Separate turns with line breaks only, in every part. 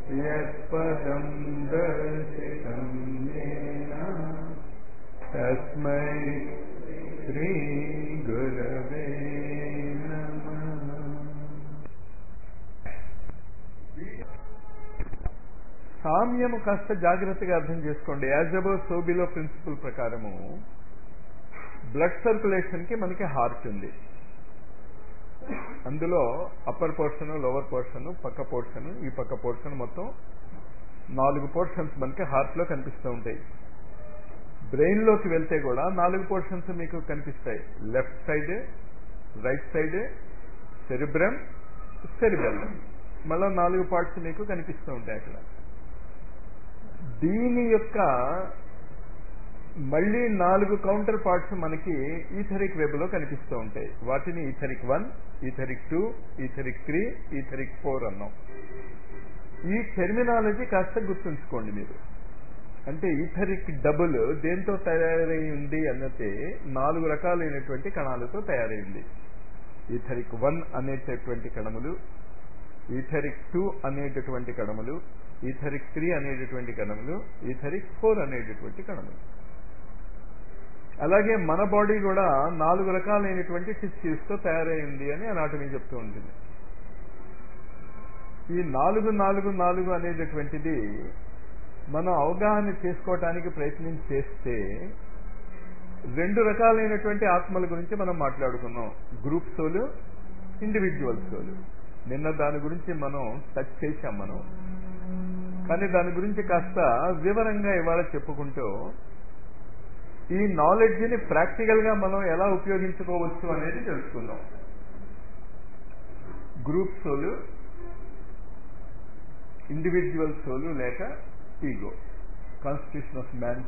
यत्पदं दर्शितं येन तस्मै श्रीगुरवे नमः
సామ్యము కాస్త జాగ్రత్తగా అర్థం చేసుకోండి యాజ్ అబౌవ్ సోబిలో ప్రిన్సిపల్ ప్రకారము బ్లడ్ సర్క్యులేషన్ కి మనకి హార్ట్ ఉంది అందులో అప్పర్ పోర్షన్ లోవర్ పోర్షన్ పక్క పోర్షన్ ఈ పక్క పోర్షన్ మొత్తం నాలుగు పోర్షన్స్ మనకి హార్ట్ లో కనిపిస్తూ ఉంటాయి బ్రెయిన్ లోకి వెళ్తే కూడా నాలుగు పోర్షన్స్ మీకు కనిపిస్తాయి left side right side cerebrum cerebellum మళ్ళా నాలుగు పార్ట్స్ మీకు కనిపిస్తూ ఉంటాయి అక్కడ దీని యొక్క మళ్ళీ నాలుగు కౌంటర్ పార్ట్స్ మనకి ఈథరిక్ వెబ్ లో కనిపిస్తూ ఉంటాయి వాటిని etheric one etheric two etheric three etheric four అన్నాం ఈ టెర్మినాలజీ కాస్త గుర్తుంచుకోండి మీరు అంటే ఈథరిక్ డబుల్ దేంతో తయారై ఉంది అన్నతే నాలుగు రకాలైనటువంటి కణాలతో తయారైంది ఈథరిక్ వన్ అనేటటువంటి కణములు ఈథరిక్ టూ అనేటటువంటి కణములు ఈథరిక్ త్రీ అనేటటువంటి కణములు ఈథరిక్ ఫోర్ అనేటటువంటి కణములు అలాగే మన బాడీ కూడా నాలుగు రకాలైనటువంటి టిష్యూస్ తో తయారైంది అని అనాటమీ చెప్తూ ఉంటుంది ఈ నాలుగు నాలుగు నాలుగు అనేటటువంటిది మనం అవగాహన చేసుకోవటానికి ప్రయత్నం చేస్తే రెండు రకాలైనటువంటి ఆత్మల గురించి మనం మాట్లాడుకున్నాం గ్రూప్ సోలు ఇండివిజువల్ సోలు నిన్న దాని గురించి మనం టచ్ చేశాం మనం కానీ దాని గురించి కాస్త వివరంగా ఇవాళ చెప్పుకుంటూ ఈ నాలెడ్జ్ ని ప్రాక్టికల్ గా మనం ఎలా ఉపయోగించుకోవచ్చు అనేది తెలుసుకుందాం గ్రూప్ సోలు ఇండివిజువల్ సోలు లేక ఈగో కాన్స్టిట్యూషన్ ఆఫ్ మ్యాన్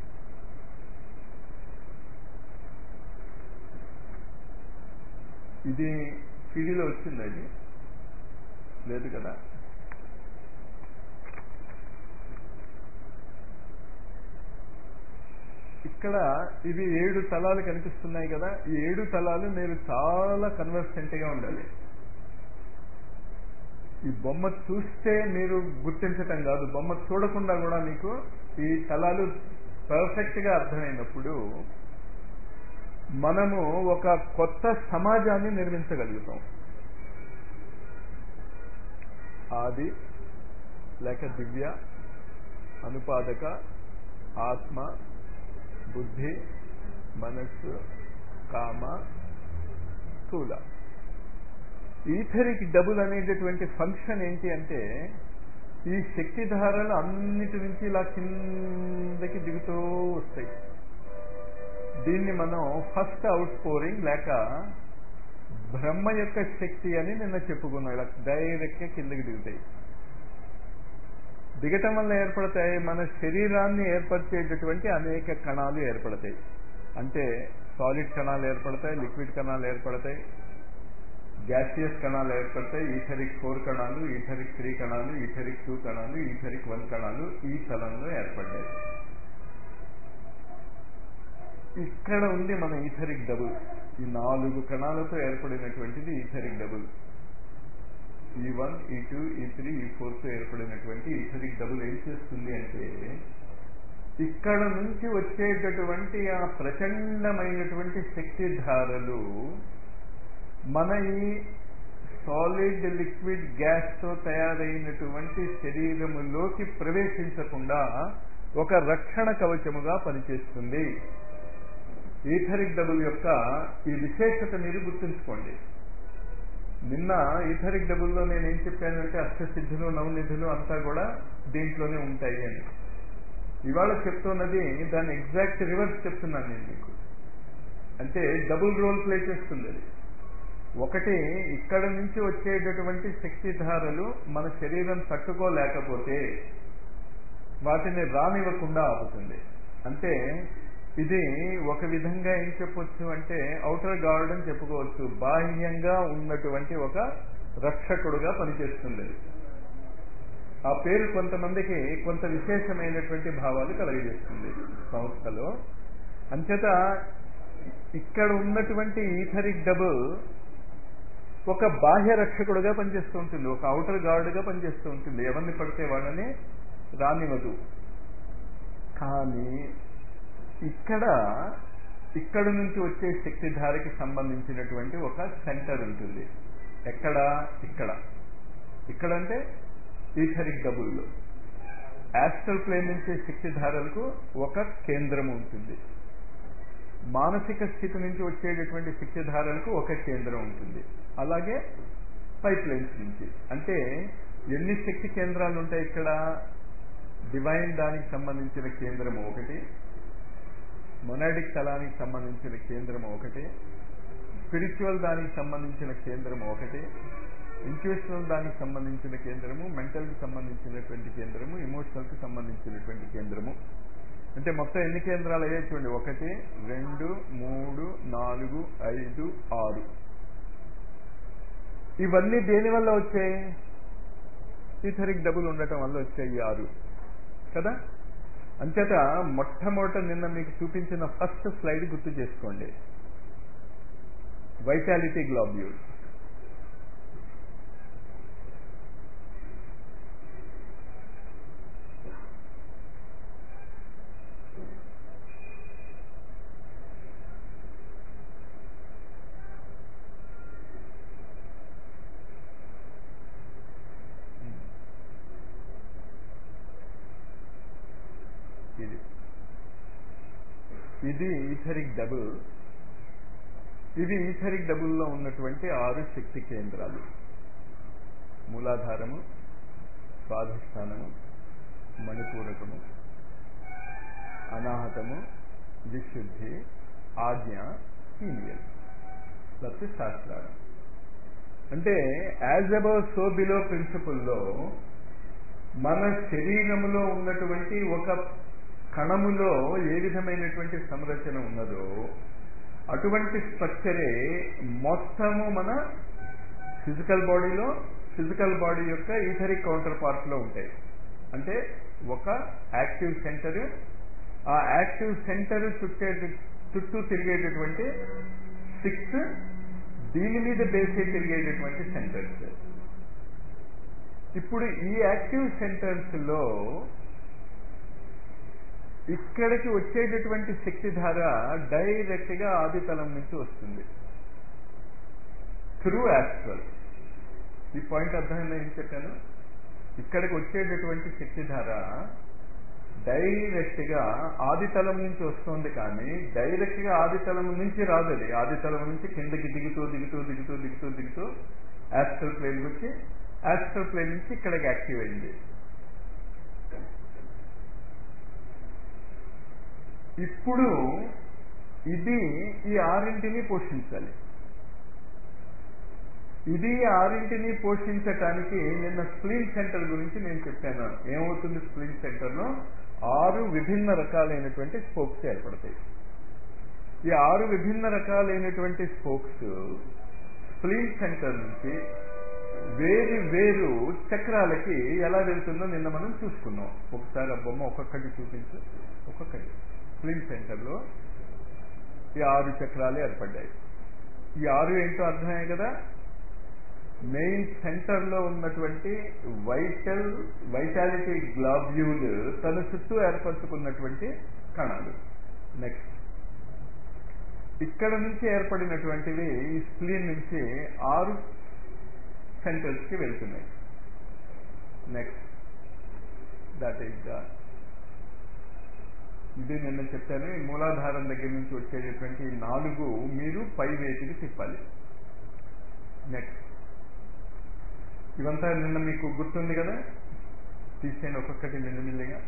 ఇది సిడీలో వచ్చింది అది లేదు కదా ఇక్కడ ఇవి ఏడు తలాలు కనిపిస్తున్నాయి కదా ఈ ఏడు తలాలు మీరు చాలా కన్వర్సెంట్ గా ఉండాలి ఈ బొమ్మ చూస్తే మీరు గుర్తించటం కాదు బొమ్మ చూడకుండా కూడా మీకు ఈ తలాలు పర్ఫెక్ట్ గా అర్థమైనప్పుడు మనము ఒక కొత్త సమాజాన్ని నిర్మించగలుగుతాం ఆది లేక దివ్య అనుపాదక ఆత్మ బుద్ధి మనస్సు కామ స్థూల ఈథరిక్ డబుల్ అనేటటువంటి ఫంక్షన్ ఏంటి అంటే ఈ శక్తి ధారలు అన్నిటి నుంచి ఇలా కిందకి దిగుతూ వస్తాయి దీన్ని మనం ఫస్ట్ అవుట్ పోరింగ్ లేక బ్రహ్మ యొక్క శక్తి అని నిన్న చెప్పుకున్నాం ఇలా డైరెక్ట్ గా కిందకి దిగుతాయి దిగటం వల్ల ఏర్పడతాయి మన శరీరాన్ని ఏర్పరిచేటటువంటి అనేక కణాలు ఏర్పడతాయి అంటే సాలిడ్ కణాలు ఏర్పడతాయి లిక్విడ్ కణాలు ఏర్పడతాయి గ్యాసియస్ కణాలు ఏర్పడతాయి ఈథరిక్ ఫోర్ కణాలు ఈథరిక్ త్రీ కణాలు ఈథరిక్ టూ కణాలు ఈథరిక్ వన్ కణాలు ఈ స్థలంలో ఏర్పడ్డాయి ఇక్కడ ఉంది మన ఈథరిక్ డబుల్ ఈ నాలుగు కణాలతో ఏర్పడినటువంటిది ఈథరిక్ డబుల్ ఈ వన్ ఈ టూ ఈ త్రీ ఈ ఫోర్ తో ఏర్పడినటువంటి ఈథరిక్ డబుల్ ఏం చేస్తుంది అంటే ఇక్కడ నుంచి వచ్చేటటువంటి ఆ ప్రచండమైనటువంటి శక్తి ధారలు మన ఈ సాలిడ్ లిక్విడ్ గ్యాస్ తో తయారైనటువంటి శరీరములోకి ప్రవేశించకుండా ఒక రక్షణ కవచముగా పనిచేస్తుంది ఈథరిక్ డబుల్ యొక్క ఈ విశేషత మీరు గుర్తుంచుకోండి నిన్న ఈథరిక్ డబుల్లో నేను ఏం చెప్పానంటే అష్టసిద్ధులు నవనిధులు అంతా కూడా దీంట్లోనే ఉంటాయి అని ఇవాళ చెప్తున్నది దాని ఎగ్జాక్ట్ రివర్స్ చెప్తున్నాను నేను మీకు అంటే డబుల్ రోల్ ప్లే చేస్తుంది అది ఒకటి ఇక్కడ నుంచి వచ్చేటటువంటి శక్తి ధారలు మన శరీరం తట్టుకోలేకపోతే వాటిని రానివ్వకుండా ఆపుతుంది అంటే ఇది ఒక విధంగా ఏం చెప్పొచ్చు అంటే అవుటర్ గార్డ్ అని చెప్పుకోవచ్చు బాహ్యంగా ఉన్నటువంటి ఒక రక్షకుడుగా పనిచేస్తుంది ఆ పేరు కొంతమందికి కొంత విశేషమైనటువంటి భావాలు కలగజేస్తుంది సంస్థలో అంచేత ఇక్కడ ఉన్నటువంటి ఈథరిక్ డబుల్ ఒక బాహ్య రక్షకుడుగా పనిచేస్తూ ఉంటుంది ఒక అవుటర్ గార్డుగా పనిచేస్తూ ఉంటుంది ఎవరిని పడితే వాళ్ళని రానివ్వదు కానీ ఇక్కడ ఇక్కడ నుంచి వచ్చే శక్తిధారకి సంబంధించినటువంటి ఒక సెంటర్ ఉంటుంది ఎక్కడ ఇక్కడ ఇక్కడ అంటే ఈథరిక్ డబుల్లో యాస్ట్రల్ ప్లేన్ నుంచి శక్తిధారలకు ఒక కేంద్రం ఉంటుంది మానసిక స్థితి నుంచి వచ్చేటటువంటి శక్తిధారలకు ఒక కేంద్రం ఉంటుంది అలాగే పైప్ లైన్స్ నుంచి అంటే ఎన్ని శక్తి కేంద్రాలు ఉంటాయి ఇక్కడ డివైన్ దానికి సంబంధించిన కేంద్రం ఒకటి మొనాడిక్ తలానికి సంబంధించిన కేంద్రం ఒకటి స్పిరిచువల్ దానికి సంబంధించిన కేంద్రం ఒకటి ఇంట్యూషనల్ దానికి సంబంధించిన కేంద్రము మెంటల్కి సంబంధించినటువంటి కేంద్రము ఇమోషనల్కి సంబంధించినటువంటి కేంద్రము అంటే మొత్తం ఎన్ని కేంద్రాలు అయ్యాయి చూడండి ఒకటి రెండు మూడు నాలుగు ఐదు ఆరు ఇవన్నీ దేని వల్ల వచ్చాయి ఈథరిక్ డబుల్ ఉండటం వల్ల వచ్చాయి ఈ ఆరు కదా అంచేత మొట్టమొదట నిన్న మీకు చూపించిన ఫస్ట్ స్లైడ్ గుర్తు చేసుకోండి వైటాలిటీ గ్లాబ్యూల్ ఇది ఇది ఈథరిక్ డబుల్ ఇవి ఈథరిక్ డబుల్లో ఉన్నటువంటి ఆరు శక్తి కేంద్రాలు మూలాధారము స్వాధిష్టానము మణిపూరకము అనాహతము విశుద్ధి ఆజ్ఞ హీలియల్ ప్లస్ శాస్త్రాలు అంటే యాజ్ అబౌవ్ సో బిలో ప్రిన్సిపుల్లో మన శరీరములో ఉన్నటువంటి ఒక కణములో ఏ విధమైనటువంటి సంరచన ఉన్నదో అటువంటి స్ట్రక్చరే మొత్తము మన ఫిజికల్ బాడీలో ఫిజికల్ బాడీ యొక్క ఈథరిక్ కౌంటర్ పార్ట్లో ఉంటాయి అంటే ఒక యాక్టివ్ సెంటర్ ఆ యాక్టివ్ సెంటర్ చుట్టే చుట్టూ తిరిగేటటువంటి సిక్స్ దీని మీద బేసే తిరిగేటటువంటి సెంటర్స్ ఇప్పుడు ఈ యాక్టివ్ సెంటర్స్ లో ఇక్కడికి వచ్చేటటువంటి శక్తిధార డైరెక్ట్ గా ఆదితలం నుంచి వస్తుంది త్రూ యాస్ట్రల్ ఈ పాయింట్ అర్థమైందా ఏం చెప్పాను ఇక్కడికి వచ్చేటటువంటి శక్తిధార డైరెక్ట్ గా ఆదితలం నుంచి వస్తుంది కానీ డైరెక్ట్ గా ఆదితలం నుంచి రాదు అది ఆదితలం నుంచి కిందకి దిగుతూ దిగుతూ దిగుతూ దిగుతూ దిగుతూ యాస్ట్రల్ ప్లేన్కి వచ్చి యాస్ట్రల్ ప్లేన్ నుంచి ఇక్కడికి యాక్టివ్ అయింది ఇప్పుడు ఇది ఈ ఆరింటిని పోషించాలి ఇది ఆరింటిని పోషించటానికి నిన్న స్ప్లీన్ సెంటర్ గురించి నేను చెప్పాను ఏమవుతుంది స్ప్లీన్ సెంటర్లో ఆరు విభిన్న రకాలైనటువంటి స్పోక్స్ ఏర్పడతాయి ఈ ఆరు విభిన్న రకాలైనటువంటి స్పోక్స్ స్ప్లీన్ సెంటర్ నుంచి వేరు వేరు చక్రాలకి ఎలా వెళ్తుందో నిన్న మనం చూసుకున్నాం ఒకసారి ఆ బొమ్మ ఒక్కొక్కటి చూపించు ఒక్కొక్కటి స్ప్లీన్ సెంటర్లో ఈ ఆరు చక్రాలు ఏర్పడ్డాయి ఈ ఆరు ఏంటో అర్థమయ్యాయి కదా మెయిన్ సెంటర్ లో ఉన్నటువంటి వైటల్ వైటాలిటీ గ్లాబ్యూల్ తన చుట్టూ ఏర్పరచుకున్నటువంటి కణాలు నెక్స్ట్ ఇక్కడ నుంచి ఏర్పడినటువంటివి ఈ స్ప్లీన్ నుంచి ఆరు సెంటర్స్ కి వెళ్తున్నాయి నెక్స్ట్ దట్ ఈస్ ద ఇది నిన్న చెప్పాను ఈ మూలాధారం దగ్గర నుంచి వచ్చేటటువంటి ఈ నాలుగు మీరు పై వేటికి తిప్పాలి నెక్స్ట్ ఇవంతా నిన్న మీకు గుర్తుంది కదా తీసేయండి ఒక్కొక్కటి మెల్లిమెల్లిగా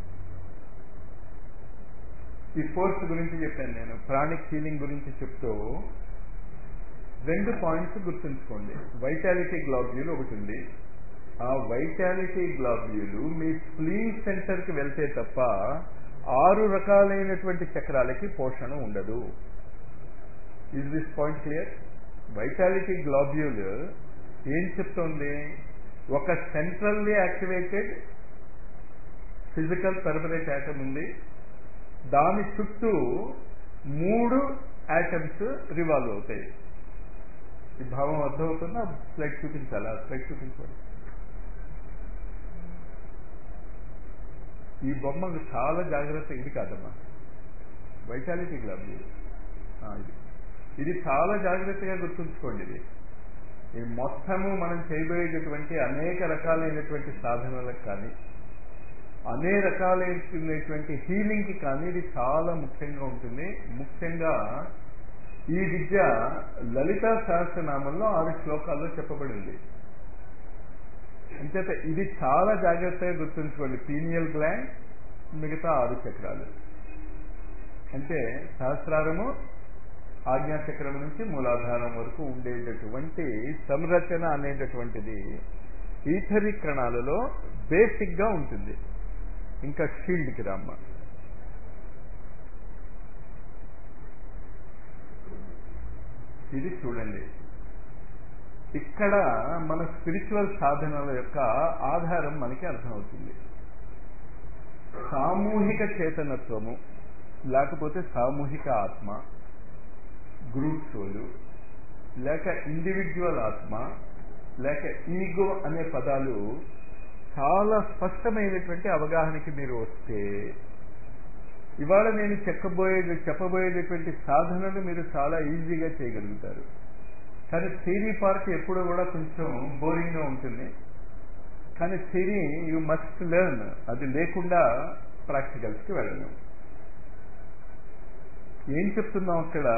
ఈ ఫోర్స్ గురించి చెప్పాను నేను ప్రాణిక్ హీలింగ్ గురించి చెప్తూ రెండు పాయింట్స్ గుర్తుంచుకోండి వైటాలిటీ గ్లాబ్యూల్ ఒకటి ఉంది ఆ వైటాలిటీ గ్లాబ్యూలు మీ స్ప్లీన్ సెంటర్కి వెళ్తే తప్ప ఆరు రకాలైనటువంటి చక్రాలకి పోషణ ఉండదు is this point clear vitality globule ఏం చెప్తోంది ఒక centrally activated physical permanent atom ఉంది దాని చుట్టూ మూడు యాటమ్స్ రివాల్వ్ అవుతాయి ఈ భావం అర్థమవుతుందా స్లైడ్ చూపించాలా స్లైడ్ చూపించాలి ఈ బొమ్మకు చాలా జాగ్రత్త ఇది కాదమ్మా వైటాలిటీ క్లబ్ ఇది ఆ, ఇది ఇది చాలా జాగ్రత్తగా గుర్తుంచుకోండి ఇది ఈ మొత్తము మనం చేయబోయేటటువంటి అనేక రకాలైనటువంటి సాధనలకు కానీ అనే రకాలైనటువంటి హీలింగ్కి కానీ ఇది చాలా ముఖ్యంగా ఉంటుంది ముఖ్యంగా ఈ విద్య లలితా సహస్రనామంలో ఆరు శ్లోకాల్లో చెప్పబడింది అంచేత ఇది చాలా జాగ్రత్తగా గుర్తుంచుకోండి పీనియల్ గ్లాండ్ మిగతా ఆరు చక్రాలు అంటే సహస్రారము ఆజ్ఞాచక్రం నుంచి మూలాధారం వరకు ఉండేటటువంటి సంరచన అనేటటువంటిది ఈథరిక్ కణాలలో బేసిక్ గా ఉంటుంది ఇంకా షీల్డ్కి రామ్మ ఇది చూడండి ఇక్కడ మన స్పిరిచువల్ సాధనల యొక్క ఆధారం మనకి అర్థమవుతుంది సామూహిక చేతనత్వము లేకపోతే సామూహిక ఆత్మ గ్రూప్ సోలు లేక ఇండివిజువల్ ఆత్మ లేక ఈగో అనే పదాలు చాలా స్పష్టమైనటువంటి అవగాహనకి మీరు వస్తే ఇవాళ నేను చెప్పబోయే చెప్పబోయేటటువంటి సాధనలు మీరు చాలా ఈజీగా చేయగలుగుతారు కానీ థియరీ పార్ట్ ఎప్పుడూ కూడా కొంచెం బోరింగ్గా ఉంటుంది కానీ థియరీ యూ మస్ట్ లెర్న్ అది లేకుండా ప్రాక్టికల్స్కి వెళ్ళను ఏం చెప్తున్నాం అక్కడ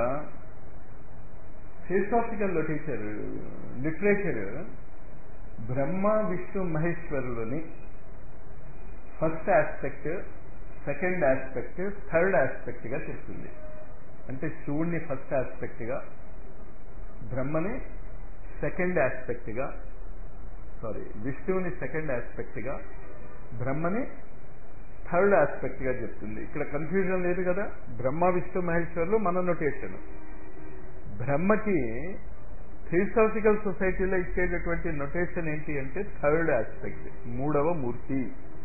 philosophical literature literature Brahma Vishnu మహేశ్వరులని first aspect second aspect third aspect గా చెప్తుంది అంటే శివుణ్ణి ఫస్ట్ ఆస్పెక్ట్ గా బ్రహ్మని సెకండ్ ఆస్పెక్ట్ గా సారీ విష్ణువుని సెకండ్ ఆస్పెక్ట్ గా బ్రహ్మని థర్డ్ ఆస్పెక్ట్ గా చెప్తుంది ఇక్కడ కన్ఫ్యూజన్ లేదు కదా బ్రహ్మ విష్ణు మహేశ్వరులు మన నొటేషన్ బ్రహ్మకి థియోసాఫికల్ సొసైటీలో ఇచ్చేటటువంటి నొటేషన్ ఏంటి అంటే థర్డ్ ఆస్పెక్ట్ మూడవ మూర్తి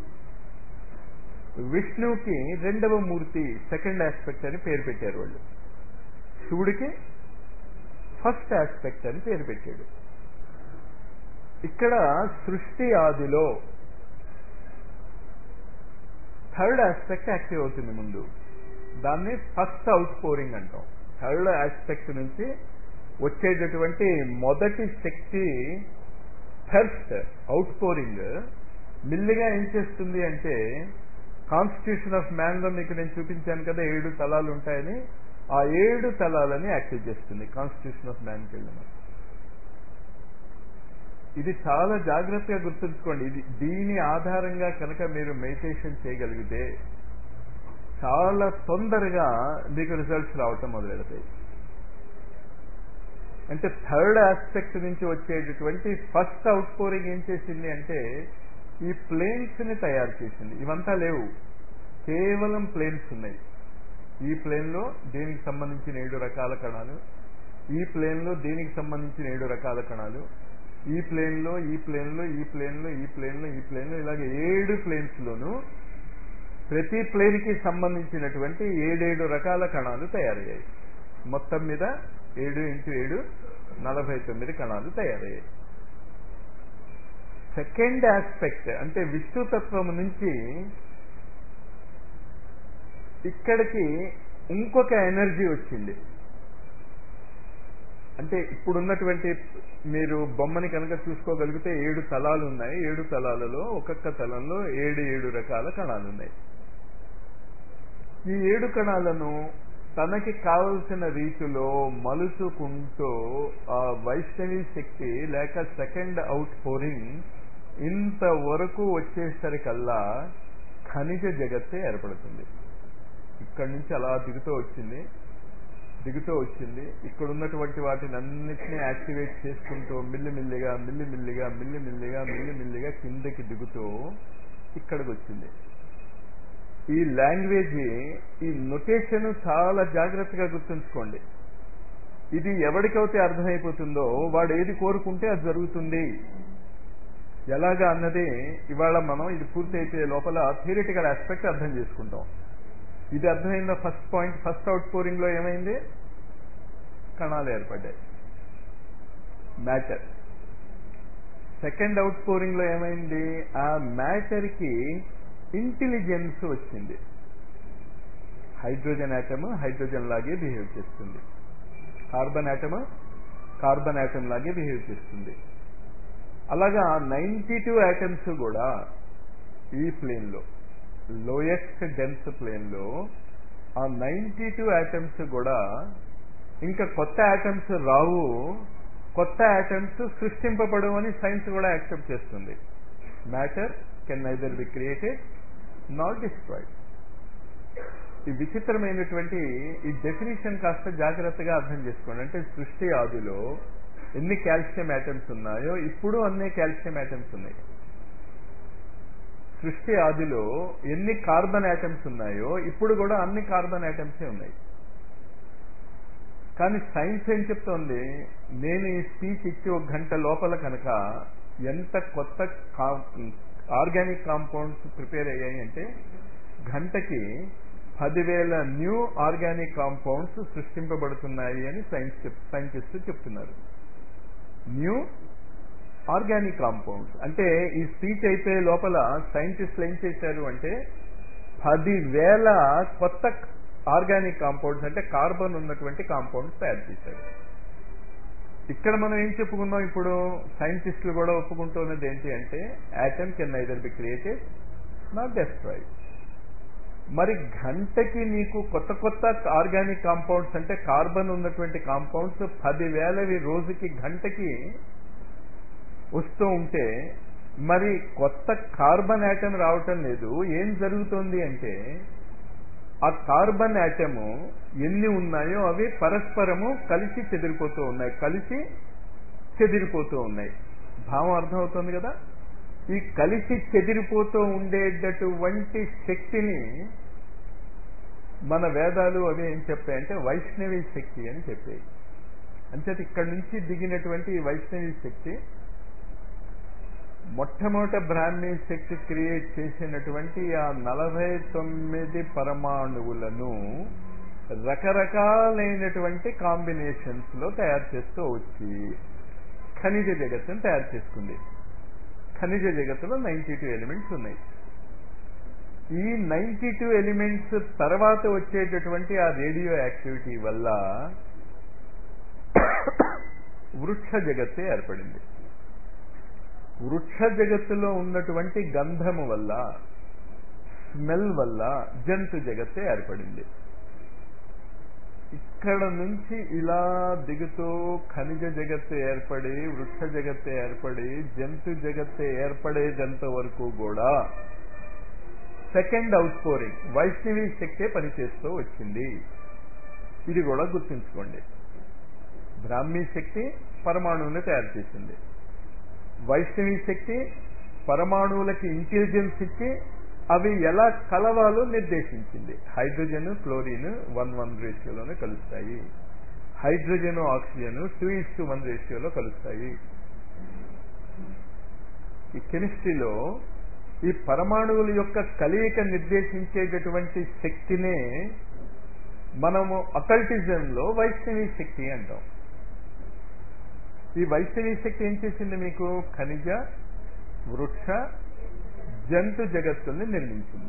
విష్ణువుకి రెండవ మూర్తి సెకండ్ ఆస్పెక్ట్ అని పేరు పెట్టారు వాళ్ళు శివుడికి ఫస్ట్ ఆస్పెక్ట్ అని పేరు పెట్టాడు ఇక్కడ సృష్టి ఆదిలో థర్డ్ ఆస్పెక్ట్ యాక్టివ్ అవుతుంది ముందు దాన్ని ఫస్ట్ అవుట్ పోరింగ్ అంటాం థర్డ్ ఆస్పెక్ట్ నుంచి వచ్చేటటువంటి మొదటి శక్తి ఫస్ట్ అవుట్ పోరింగ్ మిల్లిగా ఏం చేస్తుంది అంటే కాన్స్టిట్యూషన్ ఆఫ్ మ్యాన్ లో మీకు నేను చూపించాను కదా ఏడు తలాలు ఉంటాయని ఆ ఏడు తలాలని యాక్టివ్ చేస్తుంది కాన్స్టిట్యూషన్ ఆఫ్ మ్యాన్కి వెళ్ళిన ఇది చాలా జాగ్రత్తగా గుర్తుంచుకోండి ఇది దీని ఆధారంగా కనుక మీరు మెడిటేషన్ చేయగలిగితే చాలా తొందరగా మీకు రిజల్ట్స్ రావటం మొదలెడతాయి అంటే థర్డ్ ఆస్పెక్ట్ నుంచి వచ్చేటటువంటి ఫస్ట్ అవుట్ పోరింగ్ ఏం చేసింది అంటే ఈ ప్లేన్స్ ని తయారు చేసింది ఇవంతా లేవు కేవలం ప్లేన్స్ ఉన్నాయి ఈ ప్లేన్ లో దీనికి సంబంధించిన ఏడు రకాల కణాలు ఈ ప్లేన్ లో దీనికి సంబంధించిన ఏడు రకాల కణాలు ఈ ప్లేన్ లో ఈ ప్లేన్ లో ఈ ప్లేన్ లో ఈ ప్లేన్ లో ఈ ప్లేన్ లో ఇలాగే ఏడు ప్లేన్స్ లోను ప్రతి ప్లేన్ కి సంబంధించినటువంటి ఏడేడు రకాల కణాలు తయారయ్యాయి మొత్తం మీద ఏడు ఇంటూ ఏడు నలభై తొమ్మిది కణాలు తయారయ్యాయి సెకండ్ ఆస్పెక్ట్ అంటే విష్ణుతత్వం నుంచి ఇక్కడికి ఇంకొక ఎనర్జీ వచ్చింది అంటే ఇప్పుడున్నటువంటి మీరు బొమ్మని కనుక చూసుకోగలిగితే ఏడు తలాలు ఉన్నాయి ఏడు తలాలలో ఒక్కొక్క తలంలో ఏడు ఏడు రకాల కణాలు ఉన్నాయి ఈ ఏడు కణాలను తనకి కావలసిన రీతిలో మలుచుకుంటూ ఆ వైష్ణవి శక్తి లేక సెకండ్ అవుట్ పోరింగ్ ఇంతవరకు వచ్చేసరికల్లా ఖనిజ జగత్తే ఏర్పడుతుంది ఇక్కడి నుంచి అలా దిగుతూ వచ్చింది దిగుతూ వచ్చింది ఇక్కడ ఉన్నటువంటి వాటిని అన్నిటినీ యాక్టివేట్ చేసుకుంటూ మిల్లిమిల్లిగా మిల్లిమిల్లిగా మిల్లిమిల్లిగా మిల్లిమిల్లిగా కిందకి దిగుతూ ఇక్కడికి వచ్చింది ఈ లాంగ్వేజ్ ఈ నొటేషన్ చాలా జాగ్రత్తగా గుర్తుంచుకోండి ఇది ఎవరికైతే అర్థమైపోతుందో వాడు ఏది కోరుకుంటే అది జరుగుతుంది ఎలాగా అన్నది ఇవాళ మనం ఇది పూర్తి అయిపోయే లోపల థియరిటికల్ ఆస్పెక్ట్ అర్థం చేసుకుంటాం ఇది అర్థమైందా first point first outpouring లో ఏమైంది కణాలు ఏర్పడ్డాయి మ్యాటర్ సెకండ్ అవుట్ పోరింగ్ లో ఏమైంది ఆ మ్యాటర్ కి ఇంటెలిజెన్స్ వచ్చింది హైడ్రోజన్ ఆటమ్ హైడ్రోజన్ లాగే బిహేవ్ చేస్తుంది కార్బన్ ఆటమ్ కార్బన్ ఆటమ్ లాగే బిహేవ్ చేస్తుంది అలాగా నైంటీ టూ ఆటమ్స్ కూడా ఈ ప్లేన్ లో లోయెస్ట్ డెన్స్ ప్లేన్ లో ఆ నైంటీ టూ ఆటమ్స్ కూడా ఇంకా కొత్త ఆటమ్స్ రావు కొత్త ఆటమ్స్ సృష్టింపబడు అని సైన్స్ కూడా యాక్సెప్ట్ చేస్తుంది matter can neither be created not destroyed ఈ విచిత్రమైనటువంటి ఈ డెఫినేషన్ కాస్త జాగ్రత్తగా అర్థం చేసుకోండి అంటే సృష్టి ఆదిలో ఎన్ని కాల్షియం యాటమ్స్ ఉన్నాయో ఇప్పుడు అన్ని కాల్షియం యాటమ్స్ ఉన్నాయి సృష్టి ఆదిలో ఎన్ని కార్బన్ యాటమ్స్ ఉన్నాయో ఇప్పుడు కూడా అన్ని కార్బన్ యాటమ్సే ఉన్నాయి కానీ సైన్స్ ఏం చెప్తోంది నేను ఈ స్పీచ్ ఇచ్చి ఒక గంట లోపల కనుక ఎంత కొత్త ఆర్గానిక్ కాంపౌండ్స్ ప్రిపేర్ అయ్యాయి అంటే గంటకి పదివేల న్యూ ఆర్గానిక్ కాంపౌండ్స్ సృష్టింపబడుతున్నాయి అని సైన్స్ సైంటిస్టులు చెప్తున్నారు న్యూ ఆర్గానిక్ కాంపౌండ్స్ అంటే ఈ స్పీచ్ అయిపోయే లోపల సైంటిస్టులు ఏం చేశారు అంటే పదివేల కొత్త ఆర్గానిక్ కాంపౌండ్స్ అంటే కార్బన్ ఉన్నటువంటి కాంపౌండ్స్ తయారు చేశారు ఇక్కడ మనం ఏం చెప్పుకున్నాం ఇప్పుడు సైంటిస్టులు కూడా ఒప్పుకుంటున్నది ఏంటి అంటే atom can neither be created not destroyed మరి గంటకి నీకు కొత్త కొత్త ఆర్గానిక్ కాంపౌండ్స్ అంటే కార్బన్ ఉన్నటువంటి కాంపౌండ్స్ పదివేలవి రోజుకి గంటకి వస్తూ ఉంటే మరి కొత్త కార్బన్ యాటమ్ రావటం లేదు ఏం జరుగుతోంది అంటే ఆ కార్బన్ యాటము ఎన్ని ఉన్నాయో అవి పరస్పరము కలిసి చెదిరిపోతూ ఉన్నాయి కలిసి చెదిరిపోతూ ఉన్నాయి భావం అర్థమవుతుంది కదా ఈ కలిసి చెదిరిపోతూ ఉండేటటువంటి శక్తిని మన వేదాలు అవి ఏం చెప్పాయంటే వైష్ణవి శక్తి అని చెప్పాయి అంచేత ఇక్కడి నుంచి దిగినటువంటి ఈ వైష్ణవి శక్తి మొట్టమొదట బ్రాహ్మీ శక్తి క్రియేట్ చేసినటువంటి ఆ నలభై తొమ్మిది పరమాణువులను రకరకాలైనటువంటి కాంబినేషన్స్ లో తయారు చేస్తూ వచ్చి ఖనిజ జగత్తును తయారు చేసుకుంది ఖనిజ జగత్తులో నైంటీ టూ ఎలిమెంట్స్ ఉన్నాయి ఈ నైంటీ టూ ఎలిమెంట్స్ తర్వాత వచ్చేటటువంటి ఆ రేడియో యాక్టివిటీ వల్ల వృక్ష జగత్తే ఏర్పడింది వృక్ష జగత్తులో ఉన్నటువంటి గంధము వల్ల స్మెల్ వల్ల జంతు జగత్తే ఏర్పడింది ఇక్కడ నుంచి ఇలా దిగుతూ ఖనిజ జగత్తు ఏర్పడి వృక్ష జగత్తు ఏర్పడి జంతు జగత్తు ఏర్పడేదంత వరకు కూడా సెకండ్ అవుట్ పోరింగ్ వైష్ణవి శక్తే పనిచేస్తూ వచ్చింది ఇది కూడా గుర్తుంచుకోండి బ్రాహ్మీ శక్తి పరమాణువుని తయారు చేసింది వైష్ణవి శక్తి పరమాణువులకి ఇంటెలిజెన్స్ ఇచ్చి అవి ఎలా కలవాలో నిర్దేశించింది హైడ్రోజన్ క్లోరిన్ వన్ వన్ రేషియోలోనే కలుస్తాయి hydrogen oxygen two is to one రేషియోలో కలుస్తాయి ఈ కెమిస్ట్రీలో ఈ పరమాణువుల యొక్క కలయిక నిర్దేశించేటటువంటి శక్తినే మనము అకల్టిజంలో వైష్ణవి శక్తి అంటాం ఈ వైష్ణవి శక్తి ఏం చేసింది మీకు ఖనిజ వృక్ష జంతు జగత్తుల్ని నిర్మించింది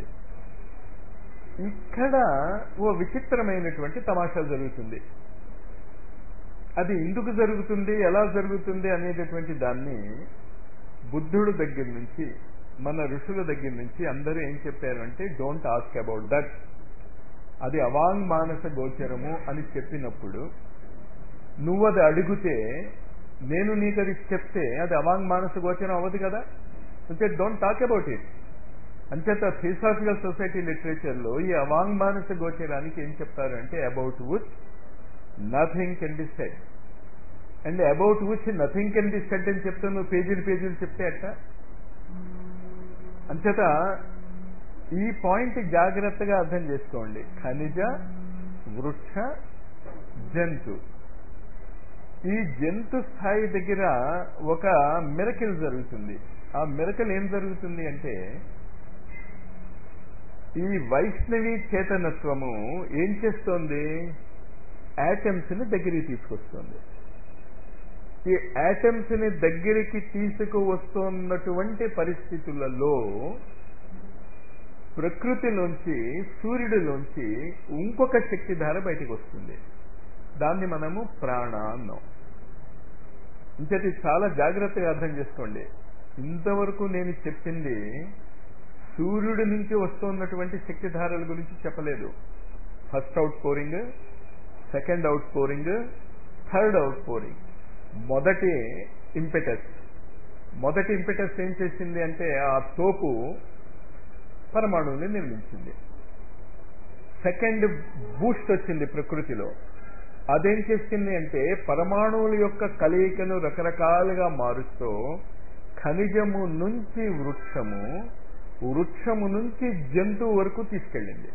ఇక్కడ ఓ విచిత్రమైనటువంటి తమాషా జరుగుతుంది అది ఎందుకు జరుగుతుంది ఎలా జరుగుతుంది అనేటటువంటి దాన్ని బుద్ధుడు దగ్గర నుంచి మన ఋషుల దగ్గర నుంచి అందరూ ఏం చెప్పారు అంటే డోంట్ ఆస్క్ అబౌట్ దట్ అది అవాంగ్ మానస గోచరము అని చెప్పినప్పుడు నువ్వు అది అడిగితే నేను నీకు అది చెప్తే అది అవాంగ్ మానస గోచరం అవ్వదు కదా అంటే డోంట్ టాక్ అబౌట్ ఇట్ అంచేత థియోసాఫికల్ సొసైటీ లిటరేచర్లో ఈ అవాంగ్ మానస గోచరానికి ఏం చెప్తారు అంటే about which nothing can be said and about which nothing can be said అని చెప్తే నువ్వు పేజీలు పేజీలు చెప్తే అట్ట అంచేత ఈ పాయింట్ జాగ్రత్తగా అర్థం చేసుకోండి ఖనిజ వృక్ష జంతు ఈ జంతు స్థాయి దగ్గర ఒక మిరకిల్ జరుగుతుంది ఆ మిరకల్ ఏం జరుగుతుంది అంటే ఈ వైష్ణవి చేతనత్వము ఏం చేస్తోంది యాటమ్స్ ని దగ్గరికి తీసుకొస్తుంది ఈ యాటమ్స్ ని దగ్గరికి తీసుకువస్తున్నటువంటి పరిస్థితులలో ప్రకృతిలోంచి సూర్యుడిలోంచి ఇంకొక శక్తిధార బయటకు వస్తుంది దాన్ని మనము ప్రాణ అన్నాం ఇంకటి చాలా జాగ్రత్తగా అర్థం చేసుకోండి ఇంతవరకు నేను చెప్పింది సూర్యుడి నుంచి వస్తున్నటువంటి శక్తిధారల గురించి చెప్పలేదు first outpouring second outpouring third outpouring మొదటి ఇంపెటస్ మొదటి ఇంపెటస్ ఏం చేసింది అంటే ఆ తోపు పరమాణువుని నిర్మించింది సెకండ్ బూస్ట్ వచ్చింది ప్రకృతిలో అదేం చేసింది అంటే పరమాణువుల యొక్క కలయికను రకరకాలుగా మారుస్తూ ఖనిజము నుంచి వృక్షము వృక్షము నుంచి జంతువు వరకు తీసుకెళ్ళింది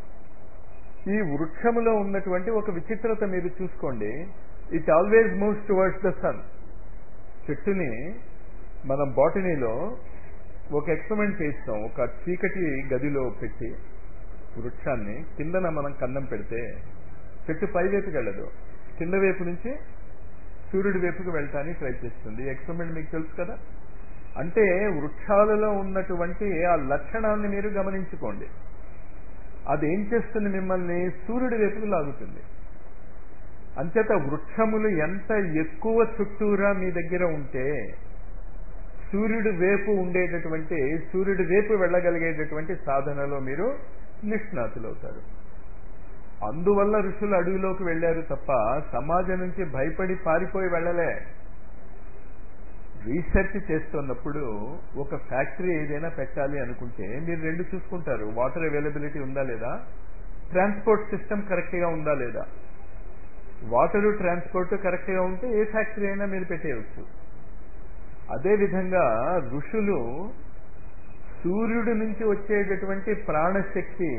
ఈ వృక్షములో ఉన్నటువంటి ఒక విచిత్రత మీరు చూసుకోండి it always moves towards the sun చెట్టుని మనం బాటనీలో ఒక ఎక్స్పెరిమెంట్ చేస్తాం ఒక చీకటి గదిలో పెట్టి వృక్షాన్ని కిందన మనం కన్నం పెడితే చెట్టు పై వైపుకి వెళ్ళదు కింద వైపు నుంచి సూర్యుడి వైపుకి వెళ్ళటానికి ట్రై చేస్తుంది ఎక్స్పెరిమెంట్ మీకు తెలుసు కదా అంటే వృక్షాలలో ఉన్నటువంటి ఆ లక్షణాన్ని మీరు గమనించుకోండి అది ఏం చేస్తుంది మిమ్మల్ని సూర్యుడి వైపుకు లాగుతుంది అంచేత వృక్షములు ఎంత ఎక్కువ చుట్టూరా మీ దగ్గర ఉంటే సూర్యుడి వైపు ఉండేటటువంటి సూర్యుడి వైపు వెళ్ళగలిగేటటువంటి సాధనలో మీరు నిష్ణాతులవుతారు అందువల్ల ఋషులు అడవిలోకి వెళ్ళారు తప్ప సమాజం నుంచి భయపడి పారిపోయి వెళ్ళలే రీసెర్చ్ చేస్తున్నప్పుడు ఒక ఫ్యాక్టరీ ఏదైనా పెట్టాలి అనుకుంటే మీరు రెండు చూసుకుంటారు వాటర్ అవైలబిలిటీ ఉందా లేదా ట్రాన్స్పోర్ట్ సిస్టమ్ కరెక్ట్గా ఉందా లేదా వాటర్ ట్రాన్స్పోర్ట్ కరెక్ట్గా ఉంటే ఏ ఫ్యాక్టరీ అయినా మీరు పెట్టేయవచ్చు అదేవిధంగా ఋషులు సూర్యుడి నుంచి వచ్చేటటువంటి ప్రాణశక్తి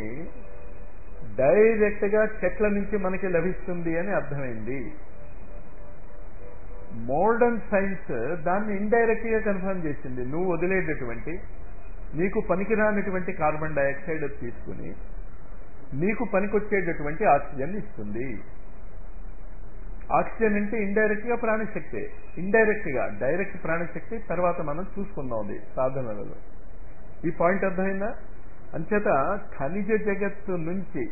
డైరెక్ట్ గా చెట్ల నుంచి మనకి లభిస్తుంది అని అర్థమైంది మోడర్న్ సైన్స్ దాన్ని ఇండైరెక్ట్ గా కన్ఫర్మ్ చేసింది నువ్వు వదిలేటటువంటి నీకు పనికిరానటువంటి కార్బన్ డైఆక్సైడ్ తీసుకుని నీకు పనికొచ్చేటటువంటి ఆక్సిజన్ ఇస్తుంది ఆక్సిజన్ అంటే ఇండైరెక్ట్ గా ప్రాణశక్తి ఇండైరెక్ట్ గా డైరెక్ట్ ప్రాణశక్తి తర్వాత మనం చూసుకుందాం అది సాధనలలో ఈ పాయింట్ అర్థమైందా అంచేత ఖనిజ జగత్తు నుంచి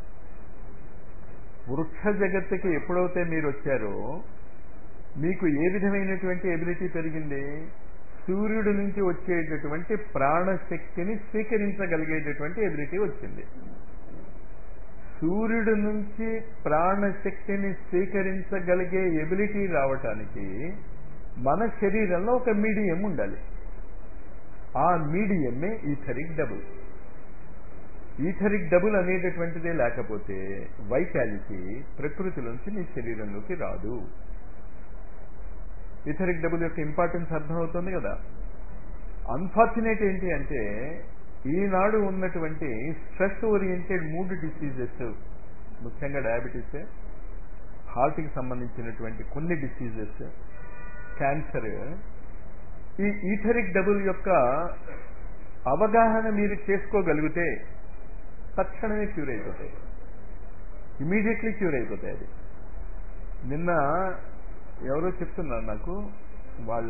వృక్ష జగత్తుకి ఎప్పుడైతే మీరు వచ్చారో మీకు ఏ విధమైనటువంటి ఎబిలిటీ పెరిగింది సూర్యుడి నుంచి వచ్చేటటువంటి ప్రాణశక్తిని స్వీకరించగలిగేటటువంటి ఎబిలిటీ వచ్చింది సూర్యుడి నుంచి ప్రాణశక్తిని స్వీకరించగలిగే ఎబిలిటీ రావటానికి మన శరీరంలో ఒక మీడియం ఉండాలి ఆ మీడియమే ఈథరిక్ డబుల్ ఈథరిక్ డబుల్ అనేటటువంటిదే లేకపోతే వైటాలిటీ ప్రకృతిలోంచి మీ శరీరంలోకి రాదు ఈథరిక్ డబుల్ యొక్క ఇంపార్టెన్స్ అర్థమవుతుంది కదా అన్ఫార్చునేట్ ఏంటి అంటే ఈనాడు ఉన్నటువంటి స్ట్రెస్ ఓరియంటెడ్ మూడ్ డిసీజెస్ ముఖ్యంగా డయాబెటీస్ హార్ట్కి సంబంధించినటువంటి కొన్ని డిసీజెస్ క్యాన్సర్ ఈ ఈథరిక్ డబుల్ యొక్క అవగాహన మీరు చేసుకోగలిగితే తక్షణమే క్యూర్ అయిపోతాయి ఇమీడియట్లీ క్యూర్ అయిపోతాయి అది నిన్న ఎవరో చెప్తున్నారు నాకు వాళ్ళ